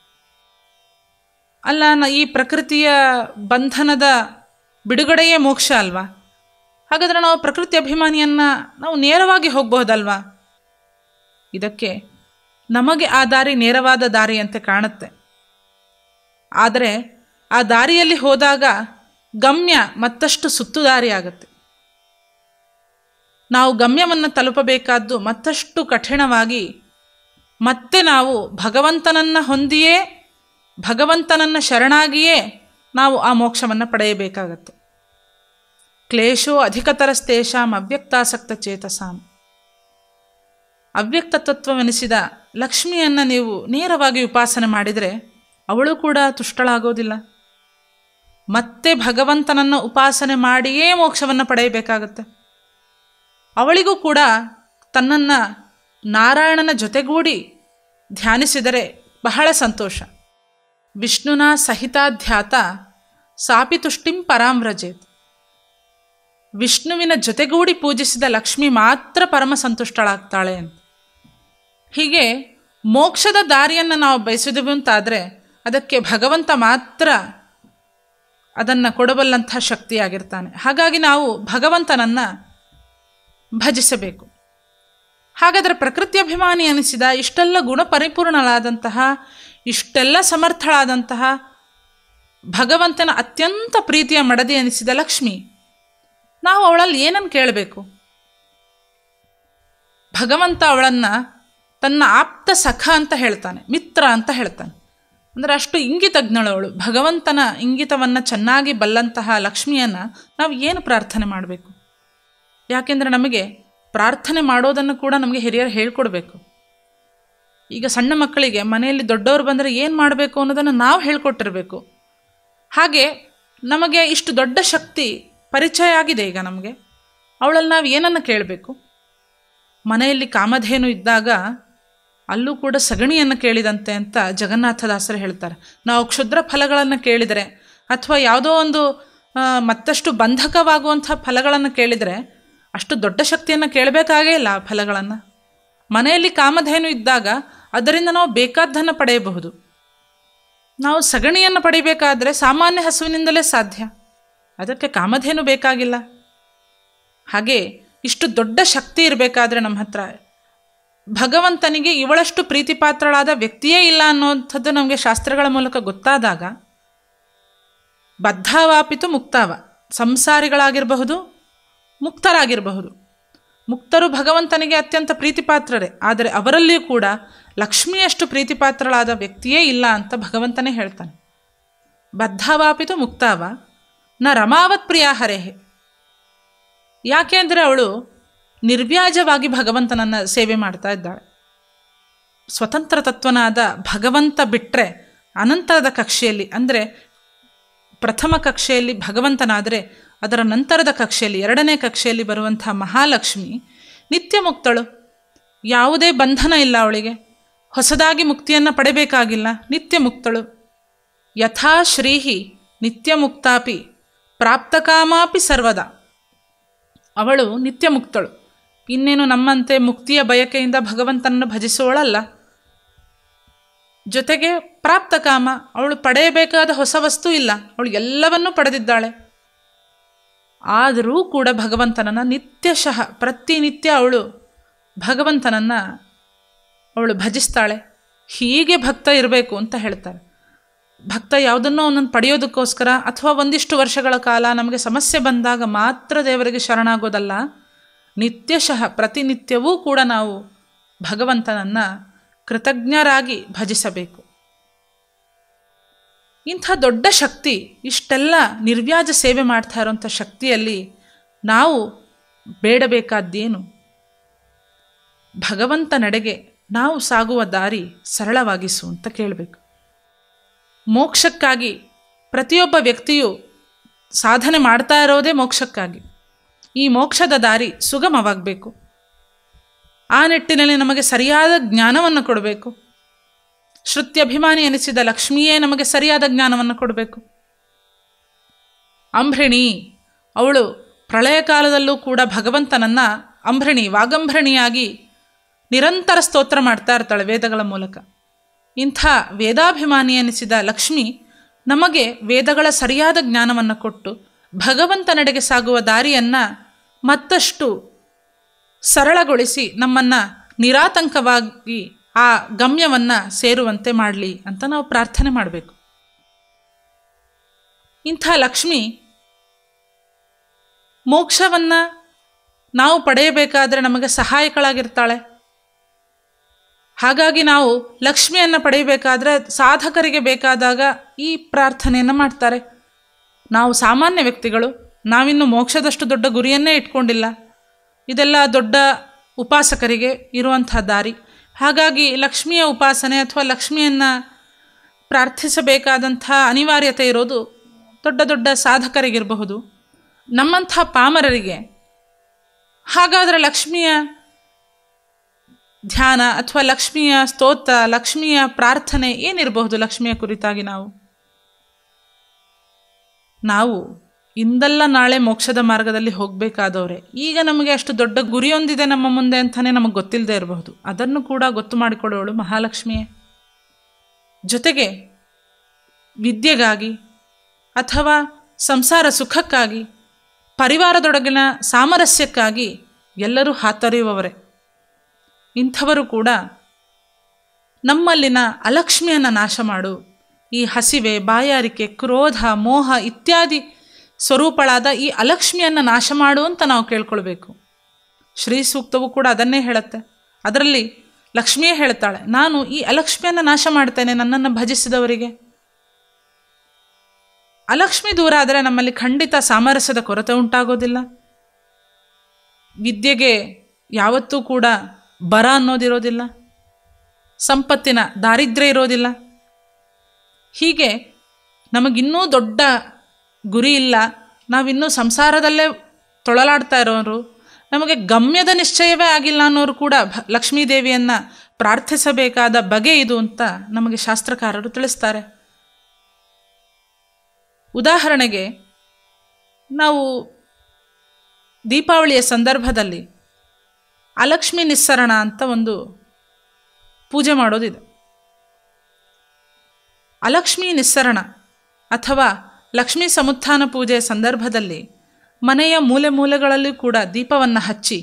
ಅಲ್ಲ ನ- ಈ ಪ್ರಕೃತಿಯ ಬಂಧನದ ಬಿಡುಗಡೆಯೇ ಮೋಕ್ಷ ಅಲ್ವಾ ಹಾಗಾದರೆ ನಾವು ಪ್ರಕೃತಿ ಅಭಿಮಾನಿಯನ್ನು ನಾವು ನೇರವಾಗಿ ಹೋಗಬಹುದಲ್ವಾ ಇದಕ್ಕೆ ನಮಗೆ ಆ ದಾರಿ ನೇರವಾದ ದಾರಿ ಅಂತ ಕಾಣುತ್ತೆ ಆದರೆ ಆ ದಾರಿಯಲ್ಲಿ ಹೋದಾಗ ಗಮ್ಯ ಮತ್ತಷ್ಟು ಸುತ್ತು ದಾರಿ ಆಗುತ್ತೆ ನಾವು ಗಮ್ಯವನ್ನು ತಲುಪಬೇಕಾದ್ದು ಮತ್ತಷ್ಟು ಕಠಿಣವಾಗಿ ಮತ್ತೆ ನಾವು ಭಗವಂತನನ್ನು ಹೊಂದಿಯೇ ಭಗವಂತನನ್ನು ಶರಣಾಗಿಯೇ ನಾವು ಆ ಮೋಕ್ಷವನ್ನು ಪಡೆಯಬೇಕಾಗತ್ತೆ ಕ್ಲೇಶೋ ಅಧಿಕತರಸ್ತೇಷಾಂ ಅವ್ಯಕ್ತಾಸಕ್ತ ಚೇತಸಾಂ ಅವ್ಯಕ್ತ ತತ್ವವೆನಿಸಿದ ಲಕ್ಷ್ಮಿಯನ್ನು ನೀವು ನೇರವಾಗಿ ಉಪಾಸನೆ ಮಾಡಿದರೆ ಅವಳು ಕೂಡ ತುಷ್ಟಳಾಗೋದಿಲ್ಲ ಮತ್ತೆ ಭಗವಂತನನ್ನು ಉಪಾಸನೆ ಮಾಡಿಯೇ ಮೋಕ್ಷವನ್ನು ಪಡೆಯಬೇಕಾಗತ್ತೆ ಅವಳಿಗೂ ಕೂಡ ತನ್ನನ್ನು ನಾರಾಯಣನ ಜೊತೆಗೂಡಿ ಧ್ಯಾನಿಸಿದರೆ ಬಹಳ ಸಂತೋಷ ವಿಷ್ಣುನ ಸಹಿತಾಧ್ಯಾತ ಸಾಪಿ ತುಷ್ಟಿಂ ಪರಾಂ ವ್ರಜೇತ್ ವಿಷ್ಣುವಿನ ಜೊತೆಗೂಡಿ ಪೂಜಿಸಿದ ಲಕ್ಷ್ಮಿ ಮಾತ್ರ ಪರಮ ಸಂತುಷ್ಟಳಾಗ್ತಾಳೆ ಅಂತ ಹೀಗೆ ಮೋಕ್ಷದ ದಾರಿಯನ್ನು ನಾವು ಬಯಸಿದೆವು ಅಂತಾದರೆ ಅದಕ್ಕೆ ಭಗವಂತ ಮಾತ್ರ ಅದನ್ನು ಕೊಡಬಲ್ಲಂಥ ಶಕ್ತಿಯಾಗಿರ್ತಾನೆ ಹಾಗಾಗಿ ನಾವು ಭಗವಂತನನ್ನು ಭಜಿಸಬೇಕು ಹಾಗಾದರೆ ಪ್ರಕೃತಿ ಅಭಿಮಾನಿ ಅನಿಸಿದ ಇಷ್ಟೆಲ್ಲ ಗುಣ ಪರಿಪೂರ್ಣಳಾದಂತಹ ಇಷ್ಟೆಲ್ಲ ಸಮರ್ಥಳಾದಂತಹ ಭಗವಂತನ ಅತ್ಯಂತ ಪ್ರೀತಿಯ ಮಡದಿ ಅನಿಸಿದ ಲಕ್ಷ್ಮಿ ನಾವು ಅವಳಲ್ಲಿ ಏನನ್ನು ಕೇಳಬೇಕು ಭಗವಂತ ಅವಳನ್ನು ತನ್ನ ಆಪ್ತ ಸಖ ಅಂತ ಹೇಳ್ತಾನೆ ಮಿತ್ರ ಅಂತ ಹೇಳ್ತಾನೆ ಅಂದರೆ ಅಷ್ಟು ಇಂಗಿತಜ್ಞಳು ಅವಳು ಭಗವಂತನ ಇಂಗಿತವನ್ನು ಚೆನ್ನಾಗಿ ಬಲ್ಲಂತಹ ಲಕ್ಷ್ಮಿಯನ್ನು ನಾವು ಏನು ಪ್ರಾರ್ಥನೆ ಮಾಡಬೇಕು ಯಾಕೆಂದರೆ ನಮಗೆ ಪ್ರಾರ್ಥನೆ ಮಾಡೋದನ್ನು ಕೂಡ ನಮಗೆ ಹಿರಿಯರು ಹೇಳ್ಕೊಡ್ಬೇಕು ಈಗ ಸಣ್ಣ ಮಕ್ಕಳಿಗೆ ಮನೆಯಲ್ಲಿ ದೊಡ್ಡವರು ಬಂದರೆ ಏನು ಮಾಡಬೇಕು ಅನ್ನೋದನ್ನು ನಾವು ಹೇಳ್ಕೊಟ್ಟಿರಬೇಕು ಹಾಗೆ ನಮಗೆ ಇಷ್ಟು ದೊಡ್ಡ ಶಕ್ತಿ ಪರಿಚಯ ಆಗಿದೆ ಈಗ ನಮಗೆ ಅವಳಲ್ಲಿ ನಾವು ಏನನ್ನು ಕೇಳಬೇಕು ಮನೆಯಲ್ಲಿ ಕಾಮಧೇನು ಇದ್ದಾಗ ಅಲ್ಲೂ ಕೂಡ ಸಗಣಿಯನ್ನು ಕೇಳಿದಂತೆ ಅಂತ ಜಗನ್ನಾಥದಾಸರು ಹೇಳ್ತಾರೆ ನಾವು ಕ್ಷುದ್ರ ಫಲಗಳನ್ನು ಕೇಳಿದರೆ ಅಥವಾ ಯಾವುದೋ ಒಂದು ಆ, ಮತ್ತಷ್ಟು ಬಂಧಕವಾಗುವಂಥ ಫಲಗಳನ್ನು ಕೇಳಿದರೆ ಅಷ್ಟು ದೊಡ್ಡ ಶಕ್ತಿಯನ್ನು ಕೇಳಬೇಕಾಗೇ ಇಲ್ಲ ಆ ಫಲಗಳನ್ನು ಮನೆಯಲ್ಲಿ ಕಾಮಧೇನು ಇದ್ದಾಗ ಅದರಿಂದ ನಾವು ಬೇಕಾದ್ದನ್ನು ಪಡೆಯಬಹುದು ನಾವು ಸಗಣಿಯನ್ನು ಪಡಿಬೇಕಾದ್ರೆ ಸಾಮಾನ್ಯ ಹಸುವಿನಿಂದಲೇ ಸಾಧ್ಯ ಅದಕ್ಕೆ ಕಾಮಧೇನು ಬೇಕಾಗಿಲ್ಲ ಹಾಗೆ ಇಷ್ಟು ದೊಡ್ಡ ಶಕ್ತಿ ಇರಬೇಕಾದ್ರೆ ನಮ್ಮ ಹತ್ರ ಭಗವಂತನಿಗೆ ಇವಳಷ್ಟು ಪ್ರೀತಿಪಾತ್ರಳಾದ ವ್ಯಕ್ತಿಯೇ ಇಲ್ಲ ಅನ್ನೋಂಥದ್ದು ನಮಗೆ ಶಾಸ್ತ್ರಗಳ ಮೂಲಕ ಗೊತ್ತಾದಾಗ ಬದ್ಧಾವಾಪಿತು ಮುಕ್ತಾವ ಸಂಸಾರಿಗಳಾಗಿರಬಹುದು ಮುಕ್ತರಾಗಿರಬಹುದು ಮುಕ್ತರು ಭಗವಂತನಿಗೆ ಅತ್ಯಂತ ಪ್ರೀತಿಪಾತ್ರರೇ ಆದರೆ ಅವರಲ್ಲಿಯೂ ಕೂಡ ಲಕ್ಷ್ಮಿಯಷ್ಟು ಪ್ರೀತಿಪಾತ್ರಳಾದ ವ್ಯಕ್ತಿಯೇ ಇಲ್ಲ ಅಂತ ಭಗವಂತನೇ ಹೇಳ್ತಾನೆ ಬದ್ಧಾವಾಪಿತು ಮುಕ್ತಾವ ನ ರಮಾವತ್ ಪ್ರಿಯಾ ಹರೇಹೆ ಯಾಕೆ ಅಂದರೆ ಅವಳು ನಿರ್ವ್ಯಾಜವಾಗಿ ಭಗವಂತನನ್ನು ಸೇವೆ ಮಾಡ್ತಾ ಇದ್ದಾಳೆ ಸ್ವತಂತ್ರ ತತ್ವನಾದ ಭಗವಂತ ಬಿಟ್ಟರೆ ಅನಂತರದ ಕಕ್ಷೆಯಲ್ಲಿ ಅಂದರೆ ಪ್ರಥಮ ಕಕ್ಷೆಯಲ್ಲಿ ಭಗವಂತನಾದರೆ ಅದರ ನಂತರದ ಕಕ್ಷೆಯಲ್ಲಿ ಎರಡನೇ ಕಕ್ಷೆಯಲ್ಲಿ ಬರುವಂಥ ಮಹಾಲಕ್ಷ್ಮಿ ನಿತ್ಯ ಮುಕ್ತಳು ಯಾವುದೇ ಬಂಧನ ಇಲ್ಲ ಅವಳಿಗೆ ಹೊಸದಾಗಿ ಮುಕ್ತಿಯನ್ನು ಪಡೆಯಬೇಕಾಗಿಲ್ಲ ನಿತ್ಯ ಮುಕ್ತಳು ಯಥಾ ಶ್ರೀಹಿ ನಿತ್ಯ ಮುಕ್ತಾಪಿ ಪ್ರಾಪ್ತಕಾಮಾಪಿ ಸರ್ವದ ಅವಳು ನಿತ್ಯ ಮುಕ್ತಳು ಇನ್ನೇನು ನಮ್ಮಂತೆ ಮುಕ್ತಿಯ ಬಯಕೆಯಿಂದ ಭಗವಂತನನ್ನು ಭಜಿಸುವಳಲ್ಲ ಜೊತೆಗೆ ಪ್ರಾಪ್ತಕಾಮ ಅವಳು ಪಡೆಯಬೇಕಾದ ಹೊಸ ವಸ್ತು ಇಲ್ಲ ಅವಳು ಎಲ್ಲವನ್ನೂ ಪಡೆದಿದ್ದಾಳೆ ಆದರೂ ಕೂಡ ಭಗವಂತನನ್ನು ನಿತ್ಯಶಃ ಪ್ರತಿನಿತ್ಯ ಅವಳು ಭಗವಂತನನ್ನು ಅವಳು ಭಜಿಸ್ತಾಳೆ ಹೀಗೆ ಭಕ್ತ ಇರಬೇಕು ಅಂತ ಹೇಳ್ತಾರೆ ಭಕ್ತ ಯಾವುದನ್ನೋ ಒಂದೊಂದು ಪಡೆಯೋದಕ್ಕೋಸ್ಕರ ಅಥವಾ ಒಂದಿಷ್ಟು ವರ್ಷಗಳ ಕಾಲ ನಮಗೆ ಸಮಸ್ಯೆ ಬಂದಾಗ ಮಾತ್ರ ದೇವರಿಗೆ ಶರಣಾಗೋದಲ್ಲ ನಿತ್ಯಶಃ ಪ್ರತಿನಿತ್ಯವೂ ಕೂಡ ನಾವು ಭಗವಂತನನ್ನು ಕೃತಜ್ಞರಾಗಿ ಭಜಿಸಬೇಕು ಇಂಥ ದೊಡ್ಡ ಶಕ್ತಿ ಇಷ್ಟೆಲ್ಲ ನಿರ್ವ್ಯಾಜ ಸೇವೆ ಮಾಡ್ತಾ ಇರೋಂಥ ಶಕ್ತಿಯಲ್ಲಿ ನಾವು ಬೇಡಬೇಕಾದ್ದೇನು ಭಗವಂತ ನಡೆಗೆ ನಾವು ಸಾಗುವ ದಾರಿ ಸರಳವಾಗಿಸು ಅಂತ ಕೇಳಬೇಕು ಮೋಕ್ಷಕ್ಕಾಗಿ ಪ್ರತಿಯೊಬ್ಬ ವ್ಯಕ್ತಿಯು ಸಾಧನೆ ಮಾಡ್ತಾ ಇರೋದೇ ಮೋಕ್ಷಕ್ಕಾಗಿ ಈ ಮೋಕ್ಷದ ದಾರಿ ಸುಗಮವಾಗಬೇಕು ಆ ನಿಟ್ಟಿನಲ್ಲಿ ನಮಗೆ ಸರಿಯಾದ ಜ್ಞಾನವನ್ನು ಕೊಡಬೇಕು ಶ್ರುತ್ಯಭಿಮಾನಿ ಎನಿಸಿದ ಲಕ್ಷ್ಮಿಯೇ ನಮಗೆ ಸರಿಯಾದ ಜ್ಞಾನವನ್ನು ಕೊಡಬೇಕು ಅಂಬ್ರಿಣಿ ಅವಳು ಪ್ರಳಯ ಕಾಲದಲ್ಲೂ ಕೂಡ ಭಗವಂತನನ್ನು ಅಂಬ್ರಿಣಿ ವಾಗಂಭ್ರಣಿಯಾಗಿ ನಿರಂತರ ಸ್ತೋತ್ರ ಮಾಡ್ತಾ ಇರ್ತಾಳೆ ವೇದಗಳ ಮೂಲಕ ಇಂಥ ವೇದಾಭಿಮಾನಿ ಎನಿಸಿದ ಲಕ್ಷ್ಮಿ ನಮಗೆ ವೇದಗಳ ಸರಿಯಾದ ಜ್ಞಾನವನ್ನು ಕೊಟ್ಟು ಭಗವಂತನೆಡೆಗೆ ಸಾಗುವ ದಾರಿಯನ್ನು ಮತ್ತಷ್ಟು ಸರಳಗೊಳಿಸಿ ನಮ್ಮನ್ನು ನಿರಾತಂಕವಾಗಿ ಆ ಗಮ್ಯವನ್ನು ಸೇರುವಂತೆ ಮಾಡಲಿ ಅಂತ ನಾವು ಪ್ರಾರ್ಥನೆ ಮಾಡಬೇಕು ಇಂಥ ಲಕ್ಷ್ಮಿ ಮೋಕ್ಷವನ್ನು ನಾವು ಪಡೆಯಬೇಕಾದರೆ ನಮಗೆ ಸಹಾಯಕಳಾಗಿರ್ತಾಳೆ ಹಾಗಾಗಿ ನಾವು ಲಕ್ಷ್ಮಿಯನ್ನು ಪಡೆಯಬೇಕಾದ್ರೆ ಸಾಧಕರಿಗೆ ಬೇಕಾದಾಗ ಈ ಪ್ರಾರ್ಥನೆಯನ್ನು ಮಾಡ್ತಾರೆ ನಾವು ಸಾಮಾನ್ಯ ವ್ಯಕ್ತಿಗಳು ನಾವಿನ್ನು ಮೋಕ್ಷದಷ್ಟು ದೊಡ್ಡ ಗುರಿಯನ್ನೇ ಇಟ್ಕೊಂಡಿಲ್ಲ ಇದೆಲ್ಲ ದೊಡ್ಡ ಉಪಾಸಕರಿಗೆ ಇರುವಂಥ ದಾರಿ ಹಾಗಾಗಿ ಲಕ್ಷ್ಮಿಯ ಉಪಾಸನೆ ಅಥವಾ ಲಕ್ಷ್ಮಿಯನ್ನು ಪ್ರಾರ್ಥಿಸಬೇಕಾದಂಥ ಅನಿವಾರ್ಯತೆ ಇರೋದು ದೊಡ್ಡ ದೊಡ್ಡ ಸಾಧಕರಿಗಿರಬಹುದು ನಮ್ಮಂಥ ಪಾಮರರಿಗೆ ಹಾಗಾದರೆ ಲಕ್ಷ್ಮಿಯ ಧ್ಯಾನ ಅಥವಾ ಲಕ್ಷ್ಮಿಯ ಸ್ತೋತ್ರ ಲಕ್ಷ್ಮಿಯ ಪ್ರಾರ್ಥನೆ ಏನಿರಬಹುದು ಲಕ್ಷ್ಮಿಯ ಕುರಿತಾಗಿ ನಾವು ನಾವು ಇಂದಲ್ಲ ನಾಳೆ ಮೋಕ್ಷದ ಮಾರ್ಗದಲ್ಲಿ ಹೋಗಬೇಕಾದವ್ರೆ ಈಗ ನಮಗೆ ಅಷ್ಟು ದೊಡ್ಡ ಗುರಿಯೊಂದಿದೆ ನಮ್ಮ ಮುಂದೆ ಅಂತಲೇ ನಮಗೆ ಗೊತ್ತಿಲ್ಲದೆ ಇರಬಹುದು ಅದನ್ನು ಕೂಡ ಗೊತ್ತು ಮಾಡಿಕೊಡೋಳು ಮಹಾಲಕ್ಷ್ಮಿಯೇ ಜೊತೆಗೆ ವಿದ್ಯೆಗಾಗಿ ಅಥವಾ ಸಂಸಾರ ಸುಖಕ್ಕಾಗಿ ಪರಿವಾರದೊಳಗಿನ ಸಾಮರಸ್ಯಕ್ಕಾಗಿ ಎಲ್ಲರೂ ಹಾತೊರೆಯುವವರೇ ಇಂಥವರು ಕೂಡ ನಮ್ಮಲ್ಲಿನ ಅಲಕ್ಷ್ಮಿಯನ್ನು ನಾಶ ಮಾಡು ಈ ಹಸಿವೆ ಬಾಯಾರಿಕೆ ಕ್ರೋಧ ಮೋಹ ಇತ್ಯಾದಿ ಸ್ವರೂಪಳಾದ ಈ ಅಲಕ್ಷ್ಮಿಯನ್ನು ನಾಶ ಮಾಡು ಅಂತ ನಾವು ಕೇಳ್ಕೊಳ್ಬೇಕು ಶ್ರೀ ಸೂಕ್ತವು ಕೂಡ ಅದನ್ನೇ ಹೇಳುತ್ತೆ ಅದರಲ್ಲಿ ಲಕ್ಷ್ಮಿಯೇ ಹೇಳ್ತಾಳೆ ನಾನು ಈ ಅಲಕ್ಷ್ಮಿಯನ್ನು ನಾಶ ಮಾಡ್ತೇನೆ ನನ್ನನ್ನು ಭಜಿಸಿದವರಿಗೆ ಅಲಕ್ಷ್ಮಿ ದೂರ ಆದರೆ ನಮ್ಮಲ್ಲಿ ಖಂಡಿತ ಸಾಮರಸ್ಯದ ಕೊರತೆ ಉಂಟಾಗೋದಿಲ್ಲ ವಿದ್ಯೆಗೆ ಯಾವತ್ತೂ ಕೂಡ ಬರ ಅನ್ನೋದಿರೋದಿಲ್ಲ ಸಂಪತ್ತಿನ ದಾರಿದ್ರ್ಯ ಇರೋದಿಲ್ಲ ಹೀಗೆ ನಮಗಿನ್ನೂ ದೊಡ್ಡ ಗುರಿ ಇಲ್ಲ ನಾವಿನ್ನೂ ಸಂಸಾರದಲ್ಲೇ ತೊಳಲಾಡ್ತಾ ಇರೋರು ನಮಗೆ ಗಮ್ಯದ ನಿಶ್ಚಯವೇ ಆಗಿಲ್ಲ ಅನ್ನೋರು ಕೂಡ ಭ ಲಕ್ಷ್ಮೀದೇವಿಯನ್ನು ಪ್ರಾರ್ಥಿಸಬೇಕಾದ ಬಗೆ ಇದು ಅಂತ ನಮಗೆ ಶಾಸ್ತ್ರಕಾರರು ತಿಳಿಸ್ತಾರೆ ಉದಾಹರಣೆಗೆ ನಾವು ದೀಪಾವಳಿಯ ಸಂದರ್ಭದಲ್ಲಿ ಅಲಕ್ಷ್ಮಿ ನಿಸ್ಸರಣ ಅಂತ ಒಂದು ಪೂಜೆ ಮಾಡೋದಿದೆ ಅಲಕ್ಷ್ಮಿ ನಿಸ್ಸರಣ ಅಥವಾ ಲಕ್ಷ್ಮೀ ಸಮುತ್ಥಾನ ಪೂಜೆಯ ಸಂದರ್ಭದಲ್ಲಿ ಮನೆಯ ಮೂಲೆ ಮೂಲೆಗಳಲ್ಲಿ ಕೂಡ ದೀಪವನ್ನು ಹಚ್ಚಿ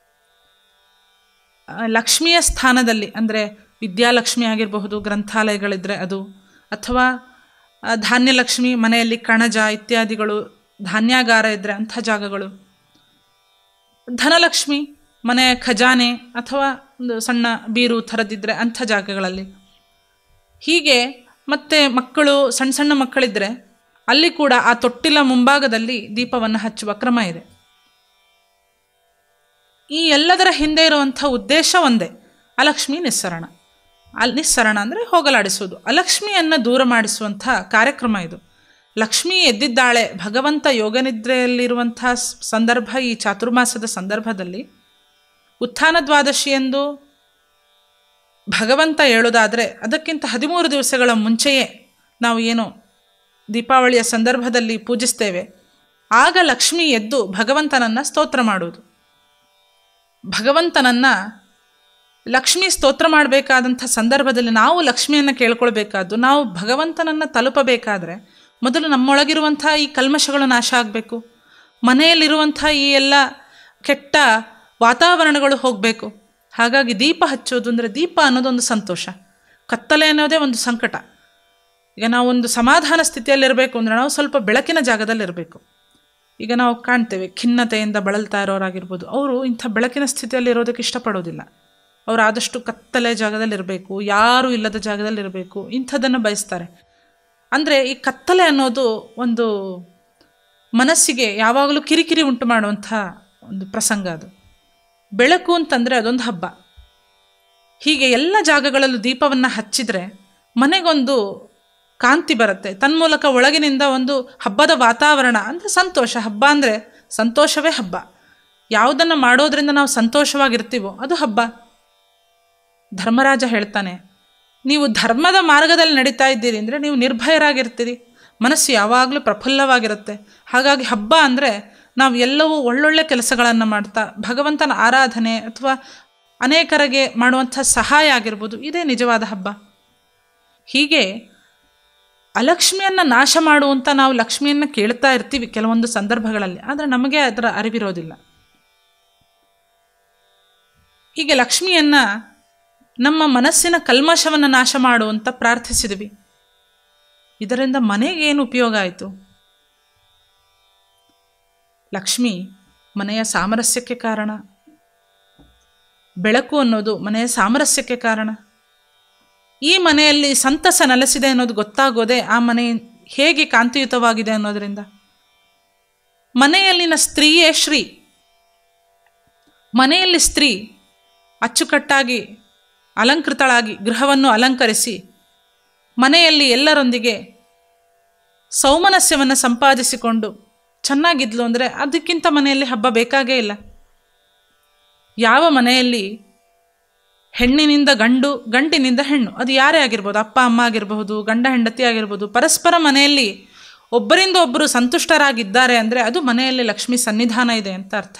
ಆ, ಲಕ್ಷ್ಮಿಯ ಸ್ಥಾನದಲ್ಲಿ ಅಂದರೆ ವಿದ್ಯಾಲಕ್ಷ್ಮಿ ಆಗಿರಬಹುದು ಗ್ರಂಥಾಲಯಗಳಿದ್ದರೆ ಅದು ಅಥವಾ ಆ, ಧಾನ್ಯಲಕ್ಷ್ಮಿ ಮನೆಯಲ್ಲಿ ಕಣಜ ಇತ್ಯಾದಿಗಳು ಧಾನ್ಯಾಗಾರ ಇದ್ದರೆ ಅಂಥ ಜಾಗಗಳು ಧನಲಕ್ಷ್ಮಿ ಮನೆಯ ಖಜಾನೆ ಅಥವಾ ಒಂದು ಸಣ್ಣ ಬೀರು ಥರದಿದ್ದರೆ ಅಂಥ ಜಾಗಗಳಲ್ಲಿ ಹೀಗೆ ಮತ್ತೆ ಮಕ್ಕಳು ಸಣ್ಣ ಸಣ್ಣ ಮಕ್ಕಳಿದ್ದರೆ ಅಲ್ಲಿ ಕೂಡ ಆ ತೊಟ್ಟಿಲ ಮುಂಭಾಗದಲ್ಲಿ ದೀಪವನ್ನು ಹಚ್ಚುವ ಕ್ರಮ ಇದೆ ಈ ಎಲ್ಲದರ ಹಿಂದೆ ಇರುವಂಥ ಉದ್ದೇಶ ಒಂದೇ ಅಲಕ್ಷ್ಮಿ ನಿಸ್ಸರಣ ಅಲ್ ನಿಸ್ಸರಣ ಅಂದರೆ ಹೋಗಲಾಡಿಸುವುದು ಅಲಕ್ಷ್ಮಿಯನ್ನು ದೂರ ಮಾಡಿಸುವಂಥ ಕಾರ್ಯಕ್ರಮ ಇದು ಲಕ್ಷ್ಮಿ ಎದ್ದಿದ್ದಾಳೆ ಭಗವಂತ ಯೋಗನಿದ್ರೆಯಲ್ಲಿರುವಂಥ ಸ್- ಸಂದರ್ಭ ಈ ಚಾತುರ್ಮಾಸದ ಸಂದರ್ಭದಲ್ಲಿ ಉತ್ಥಾನ ದ್ವಾದಶಿಯಂದು ಭಗವಂತ ಹೇಳೋದಾದರೆ ಅದಕ್ಕಿಂತ ಹದಿಮೂರು ದಿವಸಗಳ ಮುಂಚೆಯೇ ನಾವು ಏನು ದೀಪಾವಳಿಯ ಸಂದರ್ಭದಲ್ಲಿ ಪೂಜಿಸ್ತೇವೆ ಆಗ ಲಕ್ಷ್ಮಿ ಎದ್ದು ಭಗವಂತನನ್ನು ಸ್ತೋತ್ರ ಮಾಡುವುದು ಭಗವಂತನನ್ನು ಲಕ್ಷ್ಮಿ ಸ್ತೋತ್ರ ಮಾಡಬೇಕಾದಂಥ ಸಂದರ್ಭದಲ್ಲಿ ನಾವು ಲಕ್ಷ್ಮಿಯನ್ನು ಕೇಳ್ಕೊಳ್ಬೇಕಾದ್ದು ನಾವು ಭಗವಂತನನ್ನು ತಲುಪಬೇಕಾದ್ರೆ ಮೊದಲು ನಮ್ಮೊಳಗಿರುವಂಥ ಈ ಕಲ್ಮಶಗಳು ನಾಶ ಆಗಬೇಕು ಮನೆಯಲ್ಲಿರುವಂಥ ಈ ಎಲ್ಲ ಕೆಟ್ಟ ವಾತಾವರಣಗಳು ಹೋಗಬೇಕು ಹಾಗಾಗಿ ದೀಪ ಹಚ್ಚೋದು ಅಂದರೆ ದೀಪ ಅನ್ನೋದೊಂದು ಸಂತೋಷ ಕತ್ತಲೆ ಅನ್ನೋದೇ ಒಂದು ಸಂಕಟ ಈಗ ನಾವು ಒಂದು ಸಮಾಧಾನ ಸ್ಥಿತಿಯಲ್ಲಿರಬೇಕು ಅಂದರೆ ನಾವು ಸ್ವಲ್ಪ ಬೆಳಕಿನ ಜಾಗದಲ್ಲಿರಬೇಕು ಈಗ ನಾವು ಕಾಣ್ತೇವೆ ಖಿನ್ನತೆಯಿಂದ ಬಳಲ್ತಾ ಇರೋರಾಗಿರ್ಬೋದು ಅವರು ಇಂಥ ಬೆಳಕಿನ ಸ್ಥಿತಿಯಲ್ಲಿ ಇರೋದಕ್ಕೆ ಇಷ್ಟಪಡೋದಿಲ್ಲ ಅವರು ಆದಷ್ಟು ಕತ್ತಲೆ ಜಾಗದಲ್ಲಿರಬೇಕು ಯಾರೂ ಇಲ್ಲದ ಜಾಗದಲ್ಲಿರಬೇಕು ಇಂಥದ್ದನ್ನು ಬಯಸ್ತಾರೆ ಅಂದರೆ ಈ ಕತ್ತಲೆ ಅನ್ನೋದು ಒಂದು ಮನಸ್ಸಿಗೆ ಯಾವಾಗಲೂ ಕಿರಿಕಿರಿ ಉಂಟು ಮಾಡುವಂಥ ಒಂದು ಪ್ರಸಂಗ ಅದು ಬೆಳಕು ಅಂತಂದರೆ ಅದೊಂದು ಹಬ್ಬ ಹೀಗೆ ಎಲ್ಲ ಜಾಗಗಳಲ್ಲೂ ದೀಪವನ್ನು ಹಚ್ಚಿದರೆ ಮನೆಗೊಂದು ಕಾಂತಿ ಬರುತ್ತೆ ತನ್ಮೂಲಕ ಒಳಗಿನಿಂದ ಒಂದು ಹಬ್ಬದ ವಾತಾವರಣ ಅಂದರೆ ಸಂತೋಷ ಹಬ್ಬ ಅಂದರೆ ಸಂತೋಷವೇ ಹಬ್ಬ ಯಾವುದನ್ನು ಮಾಡೋದ್ರಿಂದ ನಾವು ಸಂತೋಷವಾಗಿರ್ತೀವೋ ಅದು ಹಬ್ಬ ಧರ್ಮರಾಜ ಹೇಳ್ತಾನೆ ನೀವು ಧರ್ಮದ ಮಾರ್ಗದಲ್ಲಿ ನಡೀತಾ ಇದ್ದೀರಿ ಅಂದರೆ ನೀವು ನಿರ್ಭಯರಾಗಿರ್ತೀರಿ ಮನಸ್ಸು ಯಾವಾಗಲೂ ಪ್ರಫುಲ್ಲವಾಗಿರುತ್ತೆ ಹಾಗಾಗಿ ಹಬ್ಬ ಅಂದರೆ ನಾವು ಎಲ್ಲವೂ ಒಳ್ಳೊಳ್ಳೆ ಕೆಲಸಗಳನ್ನು ಮಾಡ್ತಾ ಭಗವಂತನ ಆರಾಧನೆ ಅಥವಾ ಅನೇಕರಿಗೆ ಮಾಡುವಂಥ ಸಹಾಯ ಆಗಿರ್ಬೋದು ಇದೇ ನಿಜವಾದ ಹಬ್ಬ ಹೀಗೆ ಅಲಕ್ಷ್ಮಿಯನ್ನು ನಾಶ ಮಾಡುವಂಥ ನಾವು ಲಕ್ಷ್ಮಿಯನ್ನು ಕೇಳ್ತಾ ಇರ್ತೀವಿ ಕೆಲವೊಂದು ಸಂದರ್ಭಗಳಲ್ಲಿ ಆದರೆ ನಮಗೆ ಅದರ ಅರಿವಿರೋದಿಲ್ಲ ಹೀಗೆ ಲಕ್ಷ್ಮಿಯನ್ನು ನಮ್ಮ ಮನಸ್ಸಿನ ಕಲ್ಮಶವನ್ನು ನಾಶ ಮಾಡುವಂತ ಪ್ರಾರ್ಥಿಸಿದ್ವಿ ಇದರಿಂದ ಮನೆಗೆ ಏನು ಉಪಯೋಗ ಆಯಿತು ಲಕ್ಷ್ಮಿ ಮನೆಯ ಸಾಮರಸ್ಯಕ್ಕೆ ಕಾರಣ ಬೆಳಕು ಅನ್ನೋದು ಮನೆಯ ಸಾಮರಸ್ಯಕ್ಕೆ ಕಾರಣ ಈ ಮನೆಯಲ್ಲಿ ಸಂತಸ ನೆಲೆಸಿದೆ ಅನ್ನೋದು ಗೊತ್ತಾಗೋದೇ ಆ ಮನೆ ಹೇಗೆ ಕಾಂತಿಯುತವಾಗಿದೆ ಅನ್ನೋದರಿಂದ ಮನೆಯಲ್ಲಿನ ಸ್ತ್ರೀಯೇ ಶ್ರೀ ಮನೆಯಲ್ಲಿ ಸ್ತ್ರೀ ಅಚ್ಚುಕಟ್ಟಾಗಿ ಅಲಂಕೃತಳಾಗಿ ಗೃಹವನ್ನು ಅಲಂಕರಿಸಿ ಮನೆಯಲ್ಲಿ ಎಲ್ಲರೊಂದಿಗೆ ಸೌಮನಸ್ಯವನ್ನು ಸಂಪಾದಿಸಿಕೊಂಡು ಚೆನ್ನಾಗಿದ್ಲು ಅಂದರೆ ಅದಕ್ಕಿಂತ ಮನೆಯಲ್ಲಿ ಹಬ್ಬ ಬೇಕಾಗೇ ಇಲ್ಲ ಯಾವ ಮನೆಯಲ್ಲಿ ಹೆಣ್ಣಿನಿಂದ ಗಂಡು ಗಂಡಿನಿಂದ ಹೆಣ್ಣು ಅದು ಯಾರೇ ಆಗಿರ್ಬೋದು ಅಪ್ಪ ಅಮ್ಮ ಆಗಿರಬಹುದು ಗಂಡ ಹೆಂಡತಿ ಆಗಿರ್ಬೋದು ಪರಸ್ಪರ ಮನೆಯಲ್ಲಿ ಒಬ್ಬರಿಂದ ಒಬ್ಬರು ಸಂತುಷ್ಟರಾಗಿದ್ದಾರೆ ಅಂದರೆ ಅದು ಮನೆಯಲ್ಲಿ ಲಕ್ಷ್ಮಿ ಸನ್ನಿಧಾನ ಇದೆ ಅಂತ ಅರ್ಥ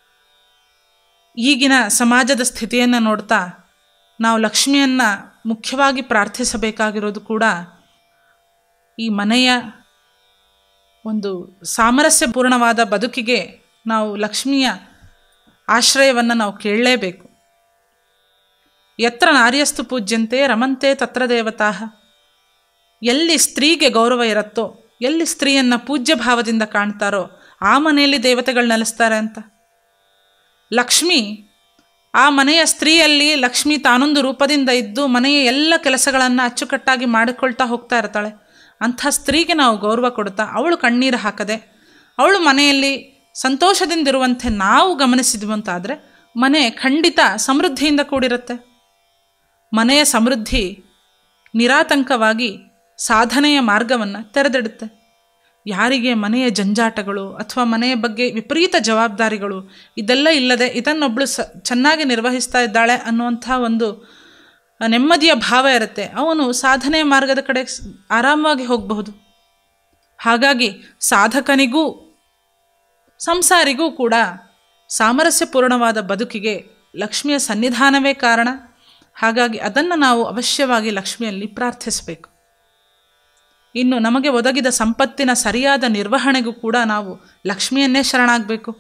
ಈಗಿನ ಸಮಾಜದ ಸ್ಥಿತಿಯನ್ನು ನೋಡ್ತಾ ನಾವು ಲಕ್ಷ್ಮಿಯನ್ನು ಮುಖ್ಯವಾಗಿ ಪ್ರಾರ್ಥಿಸಬೇಕಾಗಿರೋದು ಕೂಡ ಈ ಮನೆಯ ಒಂದು ಸಾಮರಸ್ಯಪೂರ್ಣವಾದ ಬದುಕಿಗೆ ನಾವು ಲಕ್ಷ್ಮಿಯ ಆಶ್ರಯವನ್ನು ನಾವು ಕೇಳಲೇಬೇಕು ಯತ್ರ ನಾರ್ಯಸ್ತು ಪೂಜ್ಯಂತೆ ರಮಂತೆ ತತ್ರ ದೇವತಾ ಎಲ್ಲಿ ಸ್ತ್ರೀಗೆ ಗೌರವ ಇರುತ್ತೋ ಎಲ್ಲಿ ಸ್ತ್ರೀಯನ್ನು ಪೂಜ್ಯ ಭಾವದಿಂದ ಕಾಣ್ತಾರೋ ಆ ಮನೆಯಲ್ಲಿ ದೇವತೆಗಳು ನೆಲೆಸ್ತಾರೆ ಅಂತ ಲಕ್ಷ್ಮಿ ಆ ಮನೆಯ ಸ್ತ್ರೀಯಲ್ಲಿ ಲಕ್ಷ್ಮಿ ತಾನೊಂದು ರೂಪದಿಂದ ಇದ್ದು ಮನೆಯ ಎಲ್ಲ ಕೆಲಸಗಳನ್ನು ಅಚ್ಚುಕಟ್ಟಾಗಿ ಮಾಡಿಕೊಳ್ತಾ ಹೋಗ್ತಾ ಇರ್ತಾಳೆ ಅಂಥ ಸ್ತ್ರೀಗೆ ನಾವು ಗೌರವ ಕೊಡ್ತಾ ಅವಳು ಕಣ್ಣೀರು ಹಾಕದೆ ಅವಳು ಮನೆಯಲ್ಲಿ ಸಂತೋಷದಿಂದಿರುವಂತೆ ನಾವು ಗಮನಿಸಿದ್ವು ಅಂತಾದರೆ ಮನೆ ಖಂಡಿತ ಸಮೃದ್ಧಿಯಿಂದ ಕೂಡಿರುತ್ತೆ ಮನೆಯ ಸಮೃದ್ಧಿ ನಿರಾತಂಕವಾಗಿ ಸಾಧನೆಯ ಮಾರ್ಗವನ್ನು ತೆರೆದಿಡುತ್ತೆ ಯಾರಿಗೆ ಮನೆಯ ಜಂಜಾಟಗಳು ಅಥವಾ ಮನೆಯ ಬಗ್ಗೆ ವಿಪರೀತ ಜವಾಬ್ದಾರಿಗಳು ಇದೆಲ್ಲ ಇಲ್ಲದೆ ಇದನ್ನೊಬ್ಬಳು ಸ ಚೆನ್ನಾಗಿ ನಿರ್ವಹಿಸ್ತಾ ಇದ್ದಾಳೆ ಅನ್ನುವಂಥ ಒಂದು ನೆಮ್ಮದಿಯ ಭಾವ ಇರುತ್ತೆ ಅವನು ಸಾಧನೆ ಮಾರ್ಗದ ಕಡೆ ಸ್- ಆರಾಮವಾಗಿ ಹೋಗಬಹುದು ಹಾಗಾಗಿ ಸಾಧಕನಿಗೂ ಸಂಸಾರಿಗೂ ಕೂಡ ಸಾಮರಸ್ಯಪೂರ್ಣವಾದ ಬದುಕಿಗೆ ಲಕ್ಷ್ಮಿಯ ಸನ್ನಿಧಾನವೇ ಕಾರಣ ಹಾಗಾಗಿ ಅದನ್ನು ನಾವು ಅವಶ್ಯವಾಗಿ ಲಕ್ಷ್ಮಿಯಲ್ಲಿ ಪ್ರಾರ್ಥಿಸಬೇಕು ಇನ್ನು ನಮಗೆ ಒದಗಿದ ಸಂಪತ್ತಿನ ಸರಿಯಾದ ನಿರ್ವಹಣೆಗೂ ಕೂಡ ನಾವು ಲಕ್ಷ್ಮಿಯನ್ನೇ ಶರಣಾಗಬೇಕು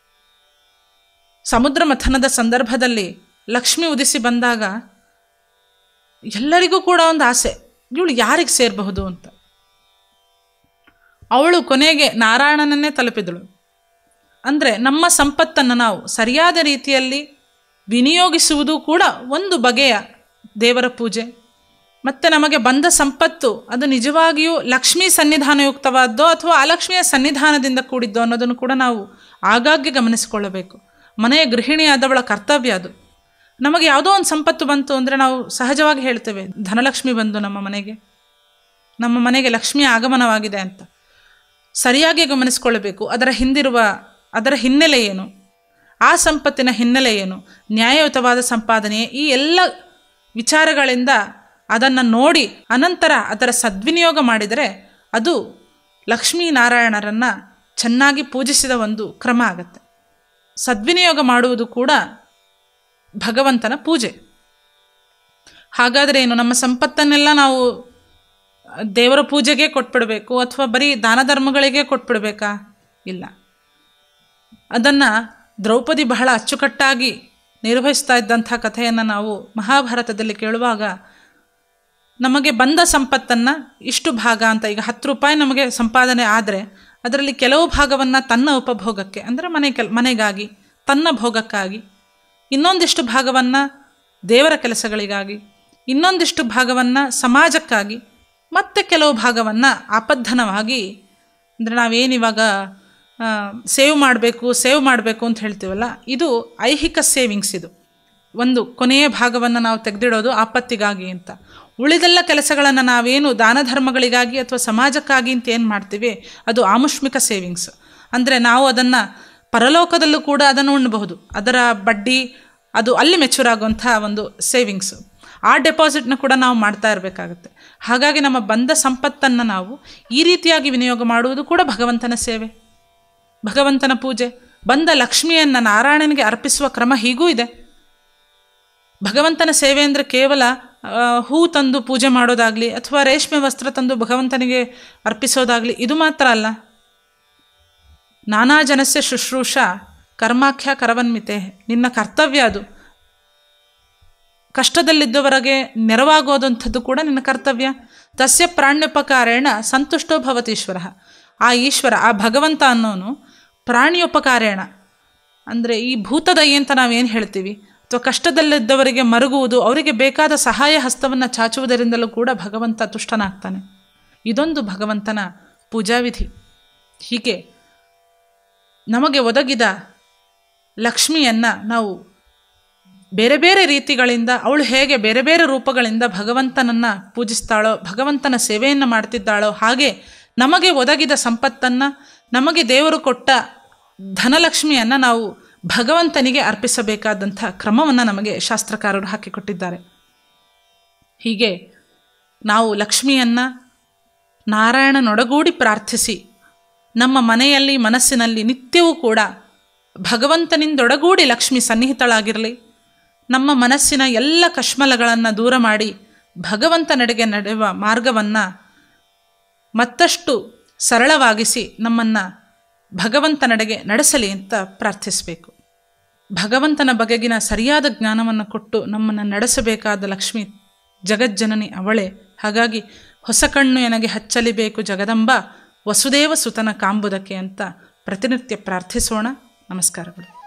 ಸಮುದ್ರ ಮಥನದ ಸಂದರ್ಭದಲ್ಲಿ ಲಕ್ಷ್ಮಿ ಉದಿಸಿ ಬಂದಾಗ ಎಲ್ಲರಿಗೂ ಕೂಡ ಒಂದು ಆಸೆ ಇವಳು ಯಾರಿಗೆ ಸೇರಬಹುದು ಅಂತ ಅವಳು ಕೊನೆಗೆ ನಾರಾಯಣನನ್ನೇ ತಲುಪಿದಳು ಅಂದರೆ ನಮ್ಮ ಸಂಪತ್ತನ್ನು ನಾವು ಸರಿಯಾದ ರೀತಿಯಲ್ಲಿ ವಿನಿಯೋಗಿಸುವುದು ಕೂಡ ಒಂದು ಬಗೆಯ ದೇವರ ಪೂಜೆ ಮತ್ತು ನಮಗೆ ಬಂದ ಸಂಪತ್ತು ಅದು ನಿಜವಾಗಿಯೂ ಲಕ್ಷ್ಮೀ ಸನ್ನಿಧಾನಯುಕ್ತವಾದ್ದೋ ಅಥವಾ ಅಲಕ್ಷ್ಮಿಯ ಸನ್ನಿಧಾನದಿಂದ ಕೂಡಿದ್ದೋ ಅನ್ನೋದನ್ನು ಕೂಡ ನಾವು ಆಗಾಗ್ಗೆ ಗಮನಿಸಿಕೊಳ್ಳಬೇಕು ಮನೆಯ ಗೃಹಿಣಿಯಾದವಳ ಕರ್ತವ್ಯ ಅದು ನಮಗೆ ಯಾವುದೋ ಒಂದು ಸಂಪತ್ತು ಬಂತು ಅಂದರೆ ನಾವು ಸಹಜವಾಗಿ ಹೇಳ್ತೇವೆ ಧನಲಕ್ಷ್ಮಿ ಬಂದು ನಮ್ಮ ಮನೆಗೆ ನಮ್ಮ ಮನೆಗೆ ಲಕ್ಷ್ಮಿಯ ಆಗಮನವಾಗಿದೆ ಅಂತ ಸರಿಯಾಗಿ ಗಮನಿಸಿಕೊಳ್ಳಬೇಕು ಅದರ ಹಿಂದಿರುವ ಅದರ ಹಿನ್ನೆಲೆ ಏನು ಆ ಸಂಪತ್ತಿನ ಹಿನ್ನೆಲೆ ಏನು ನ್ಯಾಯಯುತವಾದ ಸಂಪಾದನೆ ಈ ಎಲ್ಲ ವಿಚಾರಗಳಿಂದ ಅದನ್ನು ನೋಡಿ ಅನಂತರ ಅದರ ಸದ್ವಿನಿಯೋಗ ಮಾಡಿದರೆ ಅದು ಲಕ್ಷ್ಮೀನಾರಾಯಣರನ್ನು ಚೆನ್ನಾಗಿ ಪೂಜಿಸಿದ ಒಂದು ಕ್ರಮ ಆಗುತ್ತೆ ಸದ್ವಿನಿಯೋಗ ಮಾಡುವುದು ಕೂಡ ಭಗವಂತನ ಪೂಜೆ ಹಾಗಾದರೆ ಏನು ನಮ್ಮ ಸಂಪತ್ತನ್ನೆಲ್ಲ ನಾವು ದೇವರ ಪೂಜೆಗೆ ಕೊಟ್ಬಿಡಬೇಕು ಅಥವಾ ಬರೀ ದಾನ ಧರ್ಮಗಳಿಗೆ ಕೊಟ್ಬಿಡ್ಬೇಕಾ ಇಲ್ಲ ಅದನ್ನು ದ್ರೌಪದಿ ಬಹಳ ಅಚ್ಚುಕಟ್ಟಾಗಿ ನಿರ್ವಹಿಸ್ತಾ ಇದ್ದಂಥ ಕಥೆಯನ್ನು ನಾವು ಮಹಾಭಾರತದಲ್ಲಿ ಕೇಳುವಾಗ ನಮಗೆ ಬಂದ ಸಂಪತ್ತನ್ನು ಇಷ್ಟು ಭಾಗ ಅಂತ ಈಗ ಹತ್ತು ರೂಪಾಯಿ ನಮಗೆ ಸಂಪಾದನೆ ಆದರೆ ಅದರಲ್ಲಿ ಕೆಲವು ಭಾಗವನ್ನು ತನ್ನ ಉಪಭೋಗಕ್ಕೆ ಅಂದರೆ ಮನೆ ಕೆಲ್ ಮನೆಗಾಗಿ ತನ್ನ ಭೋಗಕ್ಕಾಗಿ ಇನ್ನೊಂದಿಷ್ಟು ಭಾಗವನ್ನು ದೇವರ ಕೆಲಸಗಳಿಗಾಗಿ ಇನ್ನೊಂದಿಷ್ಟು ಭಾಗವನ್ನು ಸಮಾಜಕ್ಕಾಗಿ ಮತ್ತೆ ಕೆಲವು ಭಾಗವನ್ನು ಆಪದ್ಧನವಾಗಿ ಅಂದರೆ ನಾವೇನಿವಾಗ ಸೇವ್ ಮಾಡಬೇಕು ಸೇವ್ ಮಾಡಬೇಕು ಅಂತ ಹೇಳ್ತೀವಲ್ಲ ಇದು ಐಹಿಕ ಸೇವಿಂಗ್ಸ್ ಇದು ಒಂದು ಕೊನೆಯ ಭಾಗವನ್ನು ನಾವು ತೆಗೆದಿಡೋದು ಆಪತ್ತಿಗಾಗಿ ಅಂತ ಉಳಿದೆಲ್ಲ ಕೆಲಸಗಳನ್ನು ನಾವೇನು ದಾನ ಧರ್ಮಗಳಿಗಾಗಿ ಅಥವಾ ಸಮಾಜಕ್ಕಾಗಿ ಅಂತ ಏನು ಮಾಡ್ತೀವಿ ಅದು ಆಮುಷ್ಮಿಕ ಸೇವಿಂಗ್ಸ್ ಅಂದರೆ ನಾವು ಅದನ್ನು ಪರಲೋಕದಲ್ಲೂ ಕೂಡ ಅದನ್ನು ಉಣ್ಣಬಹುದು ಅದರ ಬಡ್ಡಿ ಅದು ಅಲ್ಲಿ ಮೆಚೂರ್ ಆಗುವಂಥ ಒಂದು ಸೇವಿಂಗ್ಸು ಆ ಡೆಪಾಸಿಟ್ನ ಕೂಡ ನಾವು ಮಾಡ್ತಾ ಇರಬೇಕಾಗುತ್ತೆ ಹಾಗಾಗಿ ನಮ್ಮ ಬಂದ ಸಂಪತ್ತನ್ನು ನಾವು ಈ ರೀತಿಯಾಗಿ ವಿನಿಯೋಗ ಮಾಡುವುದು ಕೂಡ ಭಗವಂತನ ಸೇವೆ ಭಗವಂತನ ಪೂಜೆ ಬಂದ ಲಕ್ಷ್ಮಿಯನ್ನು ನಾರಾಯಣನಿಗೆ ಅರ್ಪಿಸುವ ಕ್ರಮ ಹೀಗೂ ಇದೆ ಭಗವಂತನ ಸೇವೆ ಅಂದರೆ ಕೇವಲ ಆ, ಹೂ ತಂದು ಪೂಜೆ ಮಾಡೋದಾಗಲಿ ಅಥವಾ ರೇಷ್ಮೆ ವಸ್ತ್ರ ತಂದು ಭಗವಂತನಿಗೆ ಅರ್ಪಿಸೋದಾಗಲಿ ಇದು ಮಾತ್ರ ಅಲ್ಲ ನಾನಾ ಜನಸ್ಯ ಶುಶ್ರೂಷ ಕರ್ಮಾಖ್ಯ ಕರವನ್ಮಿತೆ ನಿನ್ನ ಕರ್ತವ್ಯ ಅದು ಕಷ್ಟದಲ್ಲಿದ್ದವರೆಗೆ ನೆರವಾಗೋದಂಥದ್ದು ಕೂಡ ನಿನ್ನ ಕರ್ತವ್ಯ ತಸ್ಯ ಪ್ರಾಣ್ಯೋಪಕಾರೇಣ ಸಂತುಷ್ಟೋ ಭವತೀಶ್ವರ ಆ ಈಶ್ವರ ಆ ಭಗವಂತ ಅನ್ನೋನು ಪ್ರಾಣಿಯೋಪಕಾರೇಣ ಅಂದರೆ ಈ ಭೂತದಯಿ ಅಂತ ನಾವೇನು ಹೇಳ್ತೀವಿ ಅಥವಾ ಕಷ್ಟದಲ್ಲಿದ್ದವರಿಗೆ ಮರುಗುವುದು ಅವರಿಗೆ ಬೇಕಾದ ಸಹಾಯ ಹಸ್ತವನ್ನು ಚಾಚುವುದರಿಂದಲೂ ಕೂಡ ಭಗವಂತ ತುಷ್ಟನಾಗ್ತಾನೆ ಇದೊಂದು ಭಗವಂತನ ಪೂಜಾವಿಧಿ ಹೀಗೆ ನಮಗೆ ಒದಗಿದ ಲಕ್ಷ್ಮಿಯನ್ನು ನಾವು ಬೇರೆ ಬೇರೆ ರೀತಿಗಳಿಂದ ಅವಳು ಹೇಗೆ ಬೇರೆ ಬೇರೆ ರೂಪಗಳಿಂದ ಭಗವಂತನನ್ನು ಪೂಜಿಸ್ತಾಳೋ ಭಗವಂತನ ಸೇವೆಯನ್ನು ಮಾಡ್ತಿದ್ದಾಳೋ ಹಾಗೆ ನಮಗೆ ಒದಗಿದ ಸಂಪತ್ತನ್ನು ನಮಗೆ ದೇವರು ಕೊಟ್ಟ ಧನಲಕ್ಷ್ಮಿಯನ್ನು ನಾವು ಭಗವಂತನಿಗೆ ಅರ್ಪಿಸಬೇಕಾದಂಥ ಕ್ರಮವನ್ನು ನಮಗೆ ಶಾಸ್ತ್ರಕಾರರು ಹಾಕಿಕೊಟ್ಟಿದ್ದಾರೆ ಹೀಗೆ ನಾವು ಲಕ್ಷ್ಮಿಯನ್ನು ನಾರಾಯಣನೊಡಗೂಡಿ ಪ್ರಾರ್ಥಿಸಿ ನಮ್ಮ ಮನೆಯಲ್ಲಿ ಮನಸ್ಸಿನಲ್ಲಿ ನಿತ್ಯವೂ ಕೂಡ ಭಗವಂತನಿಂದೊಡಗೂಡಿ ಲಕ್ಷ್ಮಿ ಸನ್ನಿಹಿತಳಾಗಿರಲಿ ನಮ್ಮ ಮನಸ್ಸಿನ ಎಲ್ಲ ಕಶ್ಮಲಗಳನ್ನು ದೂರ ಮಾಡಿ ಭಗವಂತನೆಡೆಗೆ ನಡೆಯುವ ಮಾರ್ಗವನ್ನು ಮತ್ತಷ್ಟು ಸರಳವಾಗಿಸಿ ನಮ್ಮನ್ನು ಭಗವಂತನೆಡೆಗೆ ನಡೆಸಲಿ ಅಂತ ಪ್ರಾರ್ಥಿಸಬೇಕು ಭಗವಂತನ ಬಗೆಗಿನ ಸರಿಯಾದ ಜ್ಞಾನವನ್ನು ಕೊಟ್ಟು ನಮ್ಮನ್ನು ನಡೆಸಬೇಕಾದ ಲಕ್ಷ್ಮಿ ಜಗಜ್ಜನನಿ ಅವಳೇ ಹಾಗಾಗಿ ಹೊಸ ಕಣ್ಣು ನನಗೆ ಹಚ್ಚಲಿಬೇಕು ಜಗದಂಬ ವಸುದೇವ ಸುತನ ಕಾಂಬುದಕ್ಕೆ ಅಂತ ಪ್ರತಿನಿತ್ಯ ಪ್ರಾರ್ಥಿಸೋಣ ನಮಸ್ಕಾರಗಳು